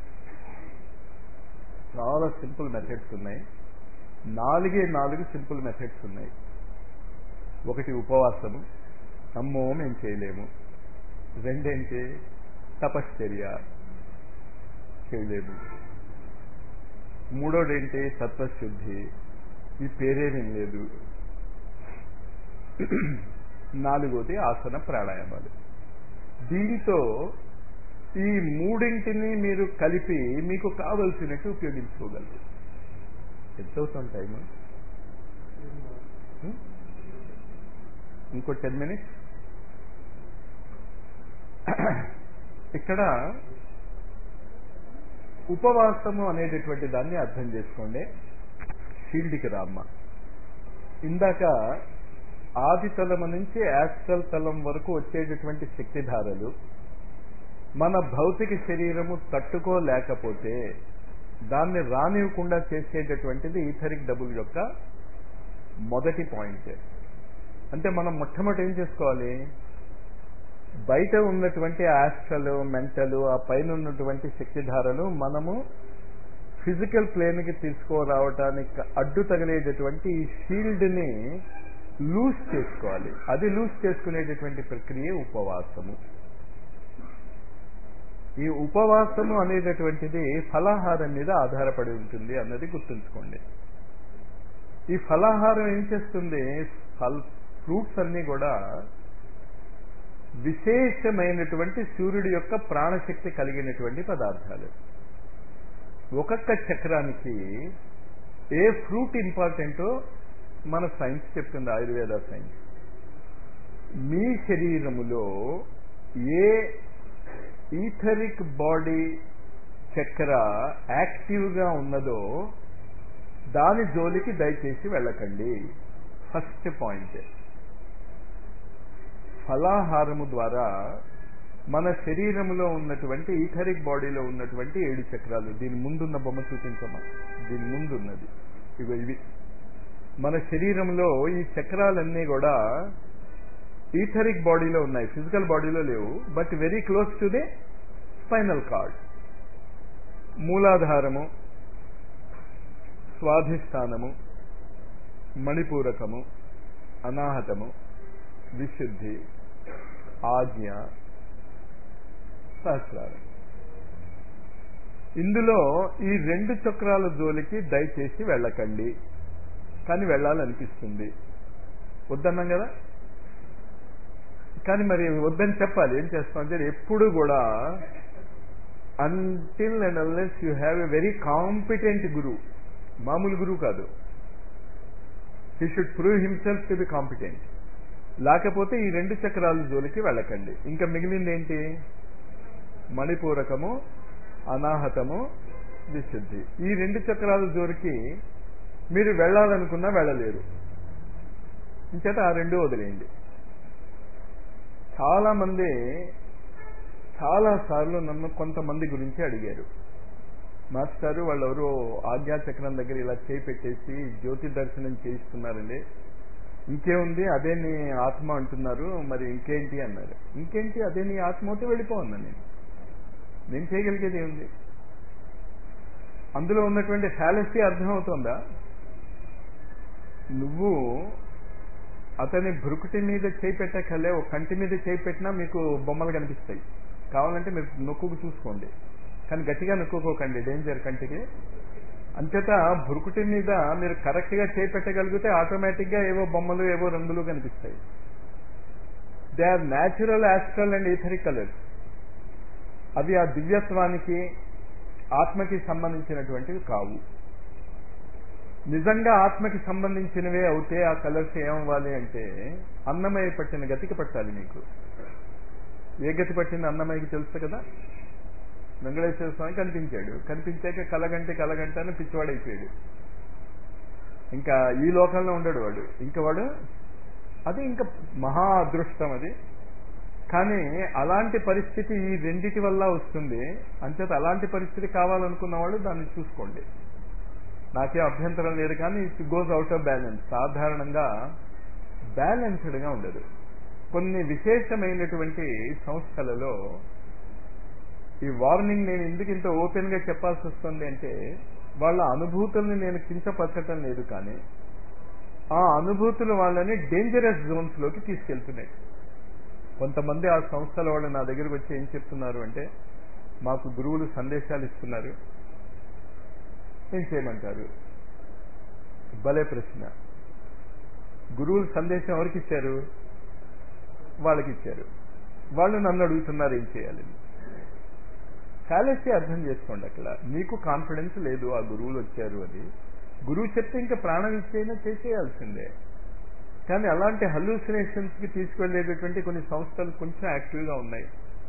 చాలా సింపుల్ మెథడ్స్ ఉన్నాయి నాలుగే నాలుగు సింపుల్ మెథడ్స్ ఉన్నాయి ఒకటి ఉపవాసము అమ్మో మేము చేయలేము రెండేంటి తపశ్చర్య చేయలేము మూడోడేంటి తత్వశుద్ధి ఈ పేరేమీ లేదు నాలుగోది ఆసన ప్రాణాయామాలు దీనితో ఈ మూడింటిని మీరు కలిపి మీకు కావలసినట్టు ఉపయోగించుకోగలరు ఎంత అవుతుంది టైం ఇంకో టెన్ మినిట్స్ ఇక్కడ ఉపవాసము అనేటటువంటి దాన్ని అర్థం చేసుకోండి షీల్డ్కి రామ్మ ఇందాక ఆది తలము నుంచి యాస్ట్రల్ తలం వరకు వచ్చేటటువంటి శక్తిధారలు మన భౌతిక శరీరము తట్టుకోలేకపోతే దాన్ని రానివ్వకుండా చేసేటటువంటిది ఈథరిక్ డబుల్ యొక్క మొదటి పాయింట్ అంటే మనం మొట్టమొదటి ఏం చేసుకోవాలి బయట ఉన్నటువంటి ఆస్ట్రల్ మెంటల్ ఆ పైన ఉన్నటువంటి శక్తిధారలు మనము ఫిజికల్ ప్లేన్కి తీసుకురావటానికి అడ్డు తగిలేటటువంటి ఈ షీల్డ్ని లూజ్ చేసుకోవాలి అది లూజ్ చేసుకునేటటువంటి ప్రక్రియ ఉపవాసము ఈ ఉపవాసము అనేటటువంటిది ఫలాహారం మీద ఆధారపడి ఉంటుంది అన్నది గుర్తుంచుకోండి ఈ ఫలాహారం ఏం చేస్తుంది ఫల్ ఫ్రూట్స్ అన్నీ కూడా విశేషమైనటువంటి సూర్యుడి యొక్క ప్రాణశక్తి కలిగినటువంటి పదార్థాలు ఒక్కొక్క చక్రానికి ఏ ఫ్రూట్ ఇంపార్టెంటో మన సైన్స్ చెప్తుంది ఆయుర్వేద సైన్స్ మీ శరీరములో ఏ ఈథరిక్ బాడీ చక్ర యాక్టివ్గా ఉన్నదో దాని జోలికి దయచేసి వెళ్ళకండి ఫస్ట్ పాయింట్ ఫలాహారము ద్వారా మన శరీరంలో ఉన్నటువంటి ఈథరిక్ బాడీలో ఉన్నటువంటి ఏడు చక్రాలు దీని ముందున్న బొమ్మ చూపించమా దీని ముందున్నది ఇగో ఇవి మన శరీరంలో ఈ చక్రాలన్నీ కూడా ఈథరిక్ బాడీలో ఉన్నాయి ఫిజికల్ బాడీలో లేవు but very close to the spinal cord మూలాధారము స్వాధిష్టానము మణిపూరకము అనాహతము విశుద్ధి ఆజ్ఞ సహస్రారం ఇందులో ఈ రెండు చక్రాల జోలికి దయచేసి వెళ్ళకండి కానీ వెళ్ళాలనిపిస్తుంది వద్దన్నాం కదా కానీ మరి వద్దని చెప్పాలి ఏం చేస్తాం అంటే ఎప్పుడు కూడా until and unless you have a very competent గురువు మామూలు గురువు కాదు he should prove himself to be competent లేకపోతే ఈ రెండు చక్రాల జోలికి వెళ్ళకండి ఇంకా మిగిలింది ఏంటి మణిపూరకము అనాహతము విశుద్ధి ఈ రెండు చక్రాల జోలికి మీరు వెళ్ళాలనుకున్నా వెళ్ళలేరు ఇంచేత ఆ రెండు వదిలేయండి చాలా మంది చాలా సార్లు నన్ను కొంతమంది గురించి అడిగారు మాస్టారు వాళ్ళు ఎవరో ఆజ్ఞాచక్రం దగ్గర ఇలా చేయి పెట్టేసి జ్యోతి దర్శనం చేయిస్తున్నారండి ఇంకేముంది అదే నీ ఆత్మ అంటున్నారు మరి ఇంకేంటి అన్నారు ఇంకేంటి అదే నీ ఆత్మ అయితే వెళ్ళిపోన్నా నేను నేను చేయగలిగేది ఏముంది అందులో ఉన్నటువంటి ఫ్యాలసీ అర్థమవుతుందా నువ్వు అతని భృకుటి మీద చేయి పెట్టకలే ఒక కంటి మీద చేయి పెట్టినా మీకు బొమ్మలు కనిపిస్తాయి కావాలంటే మీరు నొక్కుకు చూసుకోండి కానీ గట్టిగా నొక్కుకోకండి డేంజర్ కంటికి అంచేత భృకుటి మీద మీరు కరెక్ట్గా చేయి పెట్టగలిగితే ఆటోమేటిక్గా ఏవో బొమ్మలు ఏవో రంగులు కనిపిస్తాయి they are natural astral and etheric colours అవి ఆ దివ్యత్వానికి ఆత్మకి సంబంధించినటువంటివి కావు నిజంగా ఆత్మకి సంబంధించినవే అవుతే ఆ కలర్స్ ఏమవ్వాలి అంటే అన్నమయ్య పట్టిన గతికి పట్టాలి మీకు ఏ గతి పట్టింది అన్నమయ్యకి తెలుసు కదా వెంకటేశ్వర స్వామి కనిపించాడు కనిపించాక కలగంటే కలగంట అని పిచ్చివాడైపోయాడు ఇంకా ఈ లోకంలో ఉండడు వాడు ఇంకా వాడు అది ఇంకా మహా అదృష్టం అది కానీ అలాంటి పరిస్థితి ఈ రెండిటి వల్ల వస్తుంది అంచేత అలాంటి పరిస్థితి కావాలనుకున్న వాళ్ళు దాన్ని చూసుకోండి నాకే అభ్యంతరం లేదు కానీ it goes out of balance సాధారణంగా బ్యాలెన్స్డ్గా ఉండదు కొన్ని విశేషమైనటువంటి సంస్థలలో ఈ వార్నింగ్ నేను ఎందుకు ఇంత ఓపెన్ గా చెప్పాల్సి వస్తుంది అంటే వాళ్ళ అనుభూతుల్ని నేను కించపరచటం లేదు కానీ ఆ అనుభూతులు వాళ్ళని డేంజరస్ జోన్స్ లోకి తీసుకెళ్తున్నాయి కొంతమంది ఆ సంస్థల వాళ్ళు నా దగ్గరికి వచ్చి ఏం చెప్తున్నారు అంటే మాకు గురువులు సందేశాలు ఇస్తున్నారు ఏం చేయమంటారు భలే ప్రశ్న గురువులు సందేశం ఎవరికి ఇచ్చారు వాళ్ళకి ఇచ్చారు వాళ్ళు నన్ను అడుగుతున్నారు ఏం చేయాలి కాలేసి అర్థం చేసుకోండి అక్కడ మీకు కాన్ఫిడెన్స్ లేదు ఆ గురువులు వచ్చారు అని గురువు చెప్తే ఇంకా ప్రాణం ఇచ్చైనా చేసేయాల్సిందే కానీ అలాంటి హల్యూసినేషన్స్ కి తీసుకెళ్లేటటువంటి కొన్ని సంస్థలు కొంచెం యాక్టివ్గా ఉన్నాయి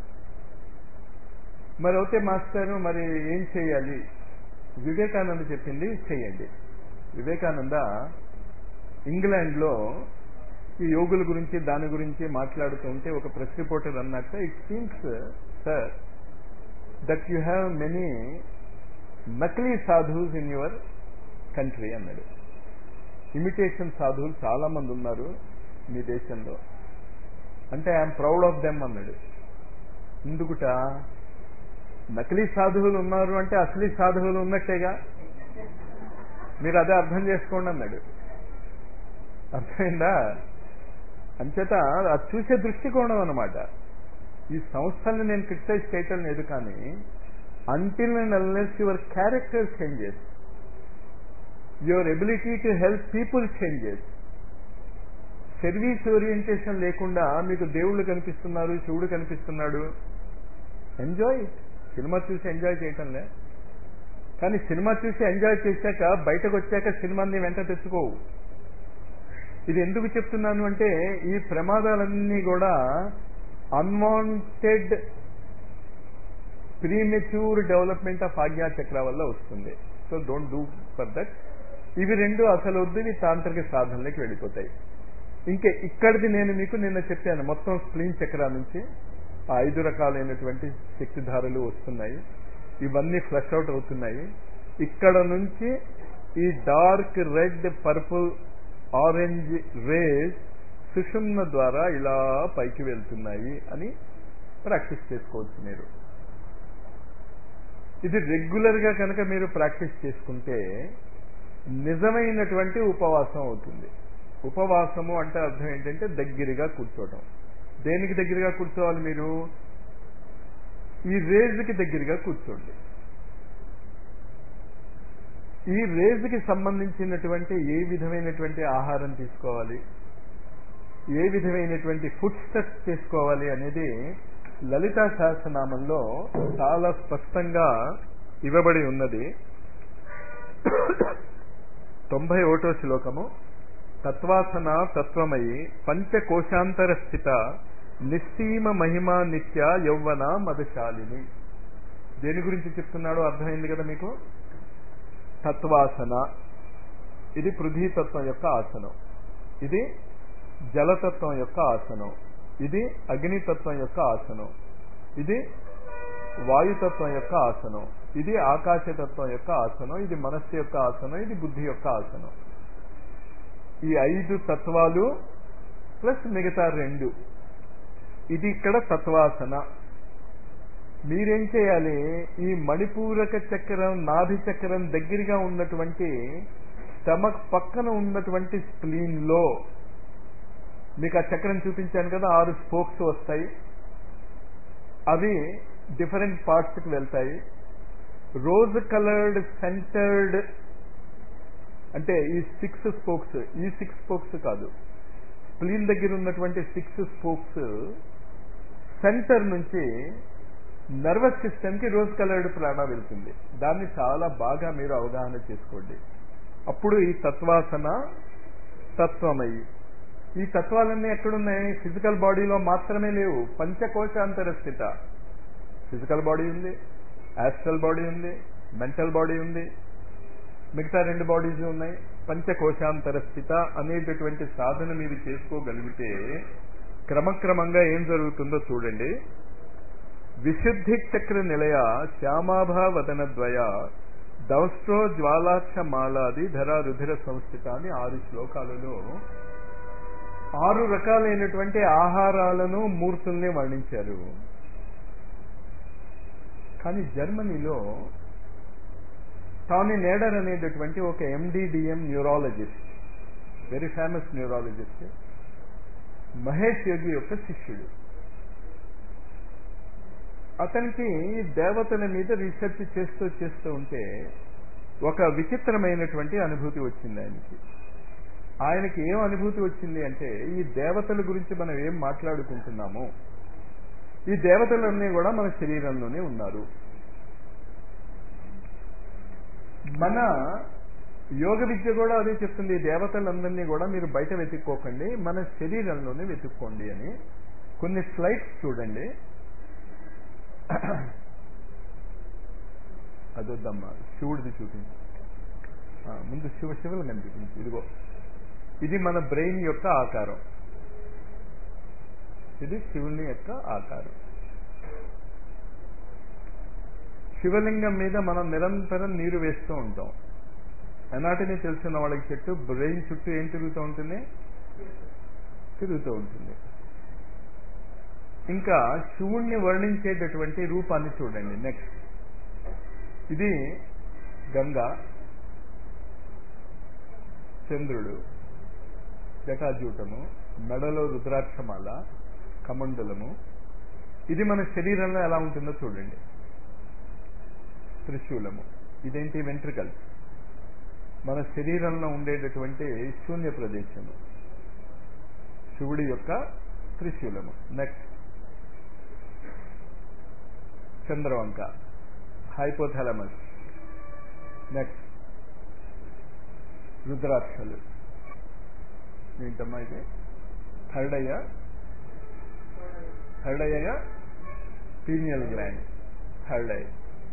మరి అయితే మాస్టర్ మరి ఏం చేయాలి వివేకానంద చెప్పింది చేయండి వివేకానంద ఇంగ్లాండ్లో ఈ యోగుల గురించి దాని గురించి మాట్లాడుతూ ఉంటే ఒక ప్రెస్ రిపోర్టర్ అన్నట్ట it seems sir that you have many నకిలీ సాధువుస్ ఇన్ యువర్ కంట్రీ అన్నాడు ఇమిటేషన్ సాధువులు చాలా మంది ఉన్నారు మీ దేశంలో అంటే ఐఎమ్ ప్రౌడ్ ఆఫ్ దెమ్ అన్నాడు ఎందుకుట నకిలీ సాధువులు ఉన్నారు అంటే అసలీ సాధువులు ఉన్నట్టేగా మీరు అదే అర్థం చేసుకోండి అన్నాడు అర్థమైందా అంచేత అది చూసే దృష్టికోణం అనమాట ఈ సంస్థల్ని నేను క్రిటిసైజ్ చేయటం లేదు కానీ until and unless your character changes your ability to help people changes service orientation లేకుండా మీకు దేవుళ్ళు కనిపిస్తున్నారు శివుడు కనిపిస్తున్నాడు ఎంజాయ్ ఇట్ సినిమా చూసి ఎంజాయ్ చేయటంలే కానీ సినిమా చూసి ఎంజాయ్ చేశాక బయటకు వచ్చాక సినిమాని వెంట తెచ్చుకోవు ఇది ఎందుకు చెప్తున్నాను అంటే ఈ ప్రమాదాలన్నీ కూడా అన్వాంటెడ్ ప్రీమెచ్యూర్ డెవలప్మెంట్ ఆఫ్ ఆజ్ఞా చక్ర వల్ల వస్తుంది so don't do for that ఇవి రెండు అసలు వద్దు ఇవి తాంత్రిక సాధనలోకి వెళ్ళిపోతాయి ఇంకే ఇక్కడిది నేను మీకు నిన్న చెప్పాను మొత్తం స్ప్లీన్ చక్ర నుంచి ఆ ఐదు రకాలైనటువంటి శక్తిధారలు వస్తున్నాయి ఇవన్నీ ఫ్లష్ అవుట్ అవుతున్నాయి ఇక్కడ నుంచి ఈ dark red purple orange rays Sushumna ద్వారా ఇలా పైకి వెళ్తున్నాయి అని ప్రాక్టీస్ చేసుకోవచ్చు మీరు ఇది రెగ్యులర్ గా కనుక మీరు ప్రాక్టీస్ చేసుకుంటే నిజమైనటువంటి ఉపవాసం అవుతుంది ఉపవాసము అంటే అర్థం ఏంటంటే దగ్గరగా కూర్చోవటం దేనికి దగ్గరగా కూర్చోవాలి మీరు ఈ రేజ్కి దగ్గరగా కూర్చోండి ఈ రేజ్కి సంబంధించినటువంటి ఏ విధమైనటువంటి ఆహారం తీసుకోవాలి ఏ విధమైనటువంటి ఫుడ్ స్టెప్స్ చేసుకోవాలి అనేది లలితా సహస్రనామంలో చాలా స్పష్టంగా ఇవ్వబడి ఉన్నది తొంభై ఒకటో శ్లోకము తత్వాసన తత్వమయి పంచకోశాంతర స్థిత నిస్సీమ మహిమా నిత్య యౌవన మదశాలిని దేని గురించి చెప్తున్నాడో అర్థమైంది కదా మీకు తత్వాసన ఇది పృథ్వీతత్వం యొక్క ఆసనం ఇది జలతత్వం యొక్క ఆసనం ఇది అగ్నితత్వం యొక్క ఆసనం ఇది వాయుతత్వం యొక్క ఆసనం ఇది ఆకాశతత్వం యొక్క ఆసనం ఇది మనస్సు యొక్క ఆసనం ఇది బుద్ధి యొక్క ఆసనం ఈ ఐదు తత్వాలు ప్లస్ మిగతా రెండు ఇది ఇక్కడ తత్వాసన మీరేం చేయాలి ఈ మణిపూరక చక్రం నాభి చక్రం దగ్గరగా ఉన్నటువంటి స్టమక్ పక్కన ఉన్నటువంటి స్ప్లీన్ లో మీకు ఆ చక్రం చూపించాను కదా ఆరు స్పోక్స్ వస్తాయి అవి డిఫరెంట్ పార్ట్స్కి వెళ్తాయి రోజ్ కలర్డ్ సెంటర్డ్ అంటే ఈ సిక్స్ స్పోక్స్ ఈ సిక్స్ స్పోక్స్ కాదు స్ప్లీన్ దగ్గర ఉన్నటువంటి సిక్స్ స్పోక్స్ సెంటర్ నుంచి నర్వస్ సిస్టమ్కి రోజ్ కలర్డ్ ప్రాణ వెళ్తుంది దాన్ని చాలా బాగా మీరు అవగాహన చేసుకోండి అప్పుడు ఈ తత్వాసన తత్వమయి ఈ తత్వాలన్నీ ఎక్కడున్నాయి ఫిజికల్ బాడీలో మాత్రమే లేవు పంచకోశాంతర స్థిత ఫిజికల్ బాడీ ఉంది యాస్ట్రల్ బాడీ ఉంది మెంటల్ బాడీ ఉంది మిగతా రెండు బాడీస్ ఉన్నాయి పంచకోశాంతర స్థిత అనేటటువంటి సాధన మీరు చేసుకోగలిగితే క్రమక్రమంగా ఏం జరుగుతుందో చూడండి విశుద్ధి చక్ర నిలయ శ్యామాభ వదన ద్వయ దౌష్ట్రో జ్వాలాక్ష మాలాది ధర రుధిర సంస్థిత అని ఆరు శ్లోకాలలో ఆరు రకాలైనటువంటి ఆహారాలను మూర్తుల్ని వర్ణించారు కానీ జర్మనీలో టానీ నేడర్ అనేటటువంటి ఒక MD DM neurologist very famous neurologist Mahesh Yogi యొక్క శిష్యుడు అతనికి దేవతల మీద రీసెర్చ్ చేస్తూ చేస్తూ ఉంటే ఒక విచిత్రమైనటువంటి అనుభూతి వచ్చింది ఆయనకి ఆయనకి ఏం అనుభూతి వచ్చింది అంటే ఈ దేవతల గురించి మనం ఏం మాట్లాడుకుంటున్నాము ఈ దేవతలన్నీ కూడా మన శరీరంలోనే ఉన్నారు మన యోగ విద్య కూడా అదే చెప్తుంది ఈ దేవతలందరినీ కూడా మీరు బయట వెతుక్కోకండి మన శరీరంలోనే వెతుక్కోండి అని కొన్ని స్లైడ్స్ చూడండి అదొద్దమ్మా శివుడిది చూపించు ముందు శివ శివులు కనిపించు ఇదిగో ఇది మన బ్రెయిన్ యొక్క ఆకారం ఇది శివుని యొక్క ఆకారం శివలింగం మీద మనం నిరంతరం నీరు వేస్తూ ఉంటాం ఎనాటమీ తెలిసిన వాళ్ళకి చెట్టు బ్రెయిన్ చుట్టూ ఏం తిరుగుతూ ఉంటుంది తిరుగుతూ ఉంటుంది ఇంకా శివుణ్ణి వర్ణించేటటువంటి రూపాన్ని చూడండి నెక్స్ట్ ఇది గంగా చంద్రుడు జటాజూటము మెడలో రుద్రాక్షమాల కమండలము ఇది మన శరీరంలో ఎలా ఉంటుందో చూడండి త్రిశూలము ఇదేంటి వెంట్రికల్స్ మన శరీరంలో ఉండేటటువంటి శూన్య ప్రదేశము శివుడి యొక్క త్రిశూలము నెక్స్ట్ చంద్రవంక హైపోథాలమస్ నెక్స్ట్ రుద్రాక్షలు ఏంటమ్మా ఇది థర్డ్ అయ్యా థర్డ్ అయ్యా పీనియల్ గ్లాండ్ థర్డ్ ఐ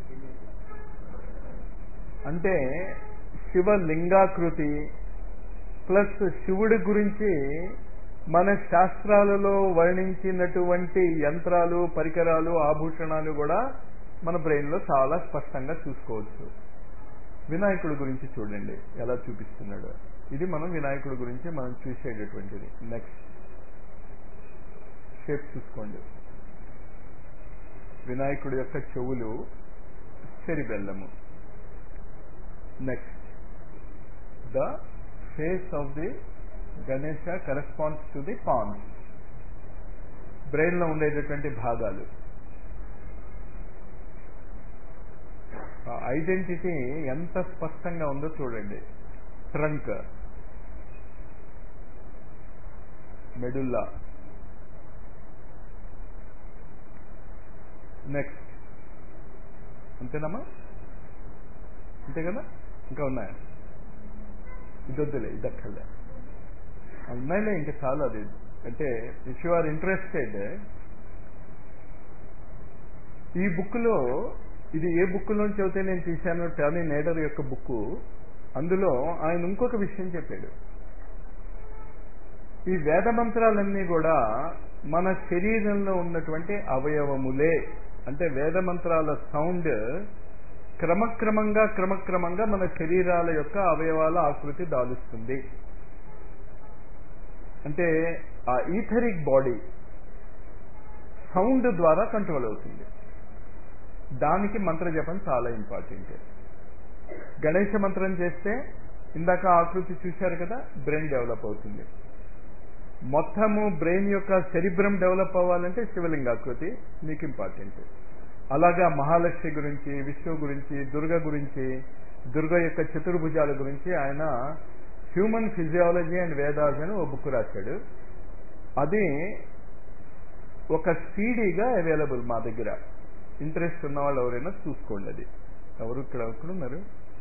అంటే శివలింగాకృతి ప్లస్ శివుడి గురించి మన శాస్త్రాలలో వర్ణించినటువంటి యంత్రాలు పరికరాలు ఆభూషణాలు కూడా మన బ్రెయిన్లో చాలా స్పష్టంగా చూసుకోవచ్చు వినాయకుడి గురించి చూడండి ఎలా చూపిస్తున్నాడు ఇది మనం వినాయకుడి గురించి మనం చూసేటటువంటిది నెక్స్ట్ షేప్ చూసుకోండి వినాయకుడి యొక్క చెవులు cerebellum next the face of the Ganesha corresponds to the pons బ్రెయిన్లో ఉండేటటువంటి భాగాలు ఐడెంటిటీ ఎంత స్పష్టంగా ఉందో చూడండి ట్రంక్ మెడుల్లా నెక్స్ట్ అంతేనమ్మా అంతే కదా ఇంకా ఉన్నాయా ఇది వద్దులే ఇది అక్కర్లే ఉన్నాయిలే ఇంకా చాలు అది అంటే ఇఫ్ యు ఆర్ ఇంట్రెస్టెడ్ ఈ బుక్లో ఇది ఏ బుక్లోంచి చదివితే నేను తీశాను టర్నీ నేడర్ యొక్క బుక్ అందులో ఆయన ఇంకొక విషయం చెప్పాడు ఈ వేద మంత్రాలన్నీ కూడా మన శరీరంలో ఉన్నటువంటి అవయవములే అంటే వేద మంత్రాల సౌండ్ క్రమక్రమంగా క్రమక్రమంగా మన శరీరాల యొక్క అవయవాల ఆకృతి దాలుస్తుంది అంటే ఆ ఈథరిక్ బాడీ సౌండ్ ద్వారా కంట్రోల్ అవుతుంది దానికి మంత్ర జపం చాలా ఇంపార్టెంట్ గణేష మంత్రం చేస్తే ఇందాక ఆకృతి చూశారు కదా బ్రెయిన్ డెవలప్ అవుతుంది మొత్తము బ్రెయిన్ యొక్క శరీబ్రం డెవలప్ అవ్వాలంటే శివలింగాకృతి మీకు ఇంపార్టెంట్ అలాగా మహాలక్ష్మి గురించి విష్ణు గురించి దుర్గ గురించి దుర్గ యొక్క చతుర్భుజాల గురించి ఆయన హ్యూమన్ ఫిజియాలజీ అండ్ వేదాస్ అని ఓ బుక్ రాశాడు అది ఒక సీడీగా అవైలబుల్ మా దగ్గర ఇంట్రెస్ట్ ఉన్న వాళ్ళు ఎవరైనా చూసుకోండి అది ఎవరు ఇక్కడ ఎక్కడ ఉన్నారు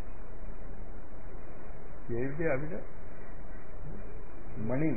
ఏది ఆవిడ మణి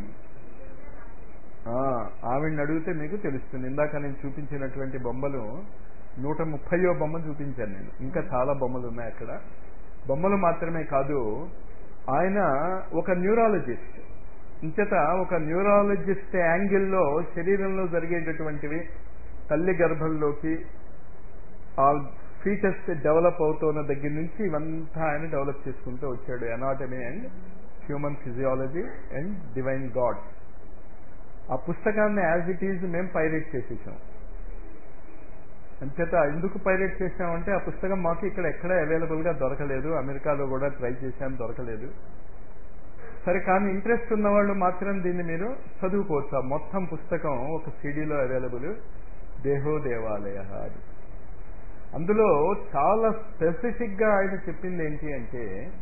ఆవిడని అడిగితే మీకు తెలుస్తుంది ఇందాక నేను చూపించినటువంటి బొమ్మలు నూట ముప్పయో బొమ్మ చూపించాను నేను ఇంకా చాలా బొమ్మలు ఉన్నాయి అక్కడ బొమ్మలు మాత్రమే కాదు ఆయన ఒక న్యూరాలజిస్ట్ ఇంచేత ఒక న్యూరాలజిస్ట్ యాంగిల్లో శరీరంలో జరిగేటటువంటివి తల్లి గర్భంలోకి ఆ ఫీచర్స్ డెవలప్ అవుతున్న దగ్గర నుంచి ఇవంతా ఆయన డెవలప్ చేసుకుంటూ వచ్చాడు anatomy and human physiology and divine gods ఆ పుస్తకాన్ని యాజ్ ఇట్ ఈజ్ మేము పైరేట్ చేసేసాం అంచేత ఎందుకు పైరేట్ చేసామంటే ఆ పుస్తకం మాకు ఇక్కడ ఎక్కడ అవైలబుల్గా దొరకలేదు అమెరికాలో కూడా ట్రై చేశాం దొరకలేదు సరే కానీ ఇంట్రెస్ట్ ఉన్న వాళ్ళు మాత్రం దీన్ని మీరు చదువుకోవచ్చు ఆ మొత్తం పుస్తకం ఒక సీడీలో అవైలబుల్ దేహో దేవాలయ అది అందులో చాలా స్పెసిఫిక్గా ఆయన చెప్పింది ఏంటి అంటే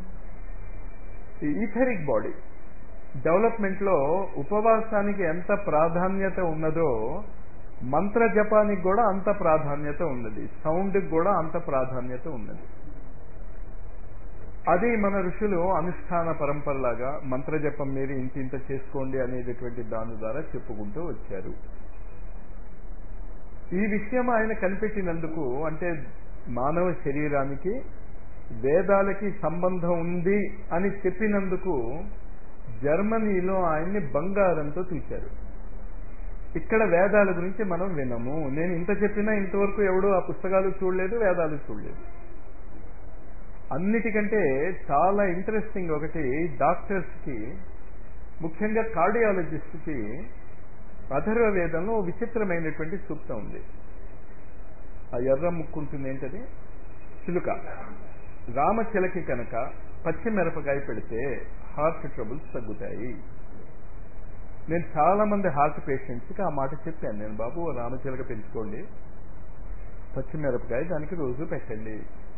ఈ ఈథరిక్ బాడీ డెవలప్మెంట్లో ఉపవాసానికి ఎంత ప్రాధాన్యత ఉన్నదో మంత్ర జపానికి కూడా అంత ప్రాధాన్యత ఉన్నది సౌండ్కి కూడా అంత ప్రాధాన్యత ఉన్నది అది మన ఋషులు అనుష్ఠాన పరంపరలాగా మంత్ర జపం మీరు ఇంత ఇంత చేసుకోండి అనేటటువంటి దాని ద్వారా చెప్పుకుంటూ వచ్చారు ఈ విషయం ఆయన కనిపెట్టినందుకు అంటే మానవ శరీరానికి వేదాలకి సంబంధం ఉంది అని చెప్పినందుకు జర్మనీలో ఆయన్ని బంగారంతో తీశారు ఇక్కడ వేదాల గురించి మనం వినము నేను ఇంత చెప్పినా ఇంతవరకు ఎవడు ఆ పుస్తకాలు చూడలేదు వేదాలు చూడలేదు అన్నిటికంటే చాలా ఇంట్రెస్టింగ్ ఒకటి డాక్టర్స్కి ముఖ్యంగా కార్డియాలజిస్ట్కి అథర్వ వేదంలో విచిత్రమైనటువంటి సూక్తం ఉంది ఆ ఎర్ర ముక్కుంటుంది ఏంటది చిలుక రామచిలకి కనుక పచ్చిమిరపకాయ పెడితే హార్ట్ ట్రబుల్స్ తగ్గుతాయి నేను చాలా మంది హార్ట్ పేషెంట్స్కి ఆ మాట చెప్పాను నేను బాబు రామచిలక పెంచుకోండి పచ్చిమిరపకాయ దానికి రోజు పెట్టండి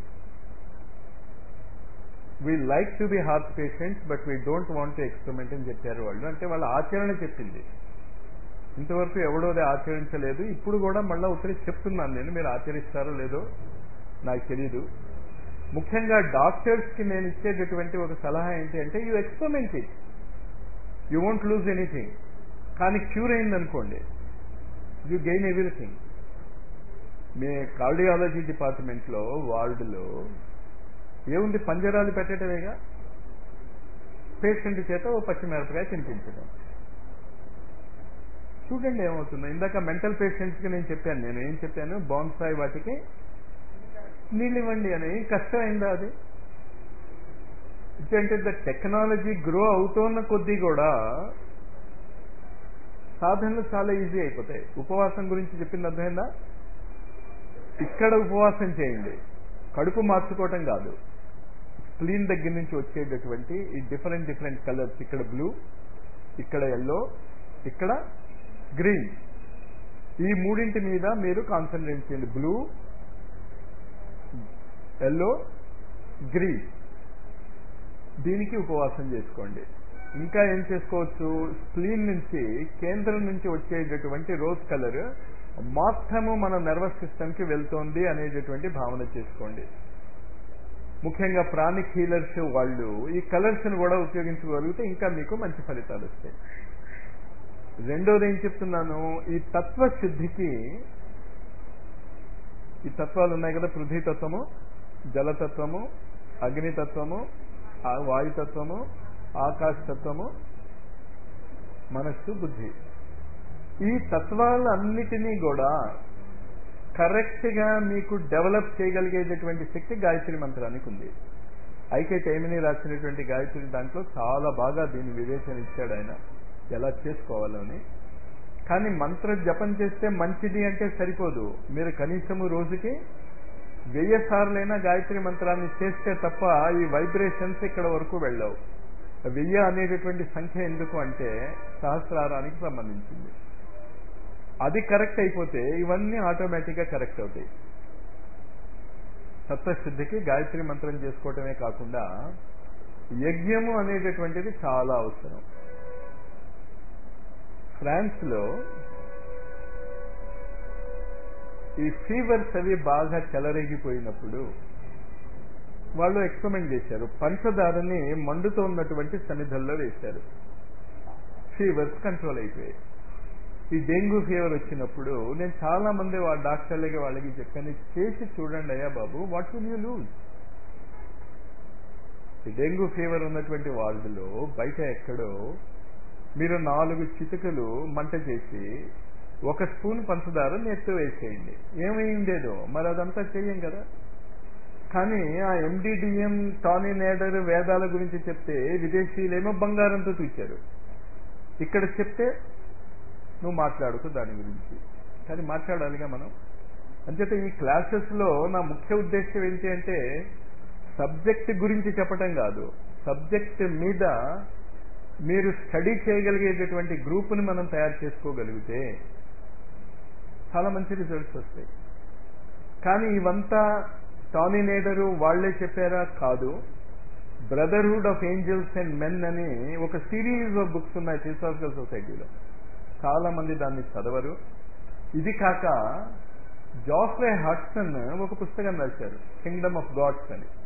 we like to be heart patients but we don't want to experiment అని చెప్పారు వాళ్ళు అంటే వాళ్ళ ఆచరణ చెప్పింది ఇంతవరకు ఎవడోది ఆచరించలేదు ఇప్పుడు కూడా మళ్ళీ ఒకటి చెప్తున్నాను నేను మీరు ఆచరిస్తారో లేదో నాకు తెలీదు ముఖ్యంగా డాక్టర్స్కి నేను ఇచ్చేటటువంటి ఒక సలహా ఏంటి అంటే you experiment it you won't lose anything కానీ క్యూర్ అయిందనుకోండి యూ గెయిన్ ఎవ్రీథింగ్ మీ కార్డియాలజీ డిపార్ట్మెంట్లో వార్డులో ఏముంది పంజరాలు పెట్టడమేగా పేషెంట్ చేత ఓ పచ్చిమిరపకాయ తినిపించడం చూడండి ఏమవుతుందో ఇందాక మెంటల్ పేషెంట్స్కి నేను చెప్పాను నేను ఏం చెప్పాను బాన్సాయి వాటికి నీళ్ళు ఇవ్వండి అని కష్టమైందా అది అంటే ద టెక్నాలజీ గ్రో అవుతున్న కొద్దీ కూడా సాధనలు చాలా ఈజీ అయిపోతాయి ఉపవాసం గురించి చెప్పింది అర్థమైందా ఇక్కడ ఉపవాసం చేయండి కడుపు మార్చుకోవటం కాదు స్ప్లీన్ దగ్గర నుంచి వచ్చేటటువంటి ఈ డిఫరెంట్ డిఫరెంట్ కలర్స్ ఇక్కడ బ్లూ ఇక్కడ ఎల్లో ఇక్కడ గ్రీన్ ఈ మూడింటి మీద మీరు కాన్సన్ట్రేట్ చేయండి బ్లూ ఎల్లో గ్రీన్ దీనికి ఉపవాసం చేసుకోండి ఇంకా ఏం చేసుకోవచ్చు స్ప్లీన్ నుంచి కేంద్రం నుంచి వచ్చేటటువంటి రోజ్ కలర్ మొత్తము మన నర్వస్ సిస్టమ్కి వెళ్తోంది అనేటటువంటి భావన చేసుకోండి ముఖ్యంగా ప్రాణిక్ హీలర్స్ వాళ్ళు ఈ కలర్స్ని కూడా ఉపయోగించుకోగలిగితే ఇంకా మీకు మంచి ఫలితాలు వస్తాయి రెండోది ఏం చెప్తున్నాను ఈ తత్వశుద్ధికి ఈ తత్వాలు ఉన్నాయి కదా పృథ్వీతత్వము జలతత్వము అగ్నితత్వము వాయుతత్వము ఆకాశతత్వము మనస్సు బుద్ధి ఈ తత్వాలన్నిటినీ కూడా కరెక్ట్ గా మీకు డెవలప్ చేయగలిగేటటువంటి శక్తి గాయత్రి మంత్రానికి ఉంది ఐకే టైమిని రాసినటువంటి గాయత్రి దాంట్లో చాలా బాగా దీన్ని వివేచన ఇచ్చాడు ఆయన ఎలా చేసుకోవాలని కానీ మంత్ర జపం చేస్తే మంచిది అంటే సరిపోదు మీరు కనీసము రోజుకి వెయ్యి సార్లైనా గాయత్రి మంత్రాన్ని చేస్తే తప్ప ఈ వైబ్రేషన్స్ ఇక్కడ వరకు వెళ్ళవు వెయ్యి అనేటటువంటి సంఖ్య ఎందుకు అంటే సహస్రారానికి సంబంధించింది అది కరెక్ట్ అయిపోతే ఇవన్నీ ఆటోమేటిక్గా కరెక్ట్ అవుతాయి సత్వశుద్ధికి గాయత్రి మంత్రం చేసుకోవటమే కాకుండా యజ్ఞము అనేటటువంటిది చాలా అవసరం ఫ్రాన్స్లో ఈ ఫీవర్స్ అవి బాగా చెలరేగిపోయినప్పుడు వాళ్ళు ఎక్స్పెరిమెంట్ చేశారు పంచదారని మండుతో ఉన్నటువంటి సన్నిధుల్లో వేశారు ఫీవర్స్ కంట్రోల్ అయిపోయాయి ఈ డెంగ్యూ ఫీవర్ వచ్చినప్పుడు నేను చాలా మంది వాళ్ళ డాక్టర్లకి వాళ్ళకి చెప్పాను చేసి చూడండి అయ్యా బాబు వాట్ విల్ యూ లూజ్ ఈ డెంగ్యూ ఫీవర్ ఉన్నటువంటి వాళ్ళలో బయట ఎక్కడో మీరు నాలుగు చితుకలు మంట చేసి ఒక స్పూన్ పంచదార నెత్తు వేసేయండి ఏమైందేదో మరి అదంతా చెయ్యం కదా కానీ ఆ ఎండిడిఎం టానీ నేడర్ వేదాల గురించి చెప్తే విదేశీయులేమో బంగారంతో చూచారు ఇక్కడ చెప్తే నువ్వు మాట్లాడుతూ దాని గురించి కానీ మాట్లాడాలిగా మనం అంచేత ఈ క్లాసెస్లో నా ముఖ్య ఉద్దేశం ఏంటి అంటే సబ్జెక్ట్ గురించి చెప్పటం కాదు సబ్జెక్ట్ మీద మీరు స్టడీ చేయగలిగేటటువంటి గ్రూప్ని మనం తయారు చేసుకోగలిగితే చాలా మంచి రిజల్ట్స్ వస్తాయి కానీ ఇవంతా టానీ నేడరు వాళ్లే చెప్పారా కాదు brotherhood of angels and men అని ఒక సిరీస్ ఆఫ్ బుక్స్ ఉన్నాయి థియోసాఫికల్ సొసైటీలో చాలా మంది దాన్ని చదవరు ఇది కాక జాఫ్రే హడ్సన్ ఒక పుస్తకం రాశారు కింగ్డమ్ ఆఫ్ గాడ్స్ అని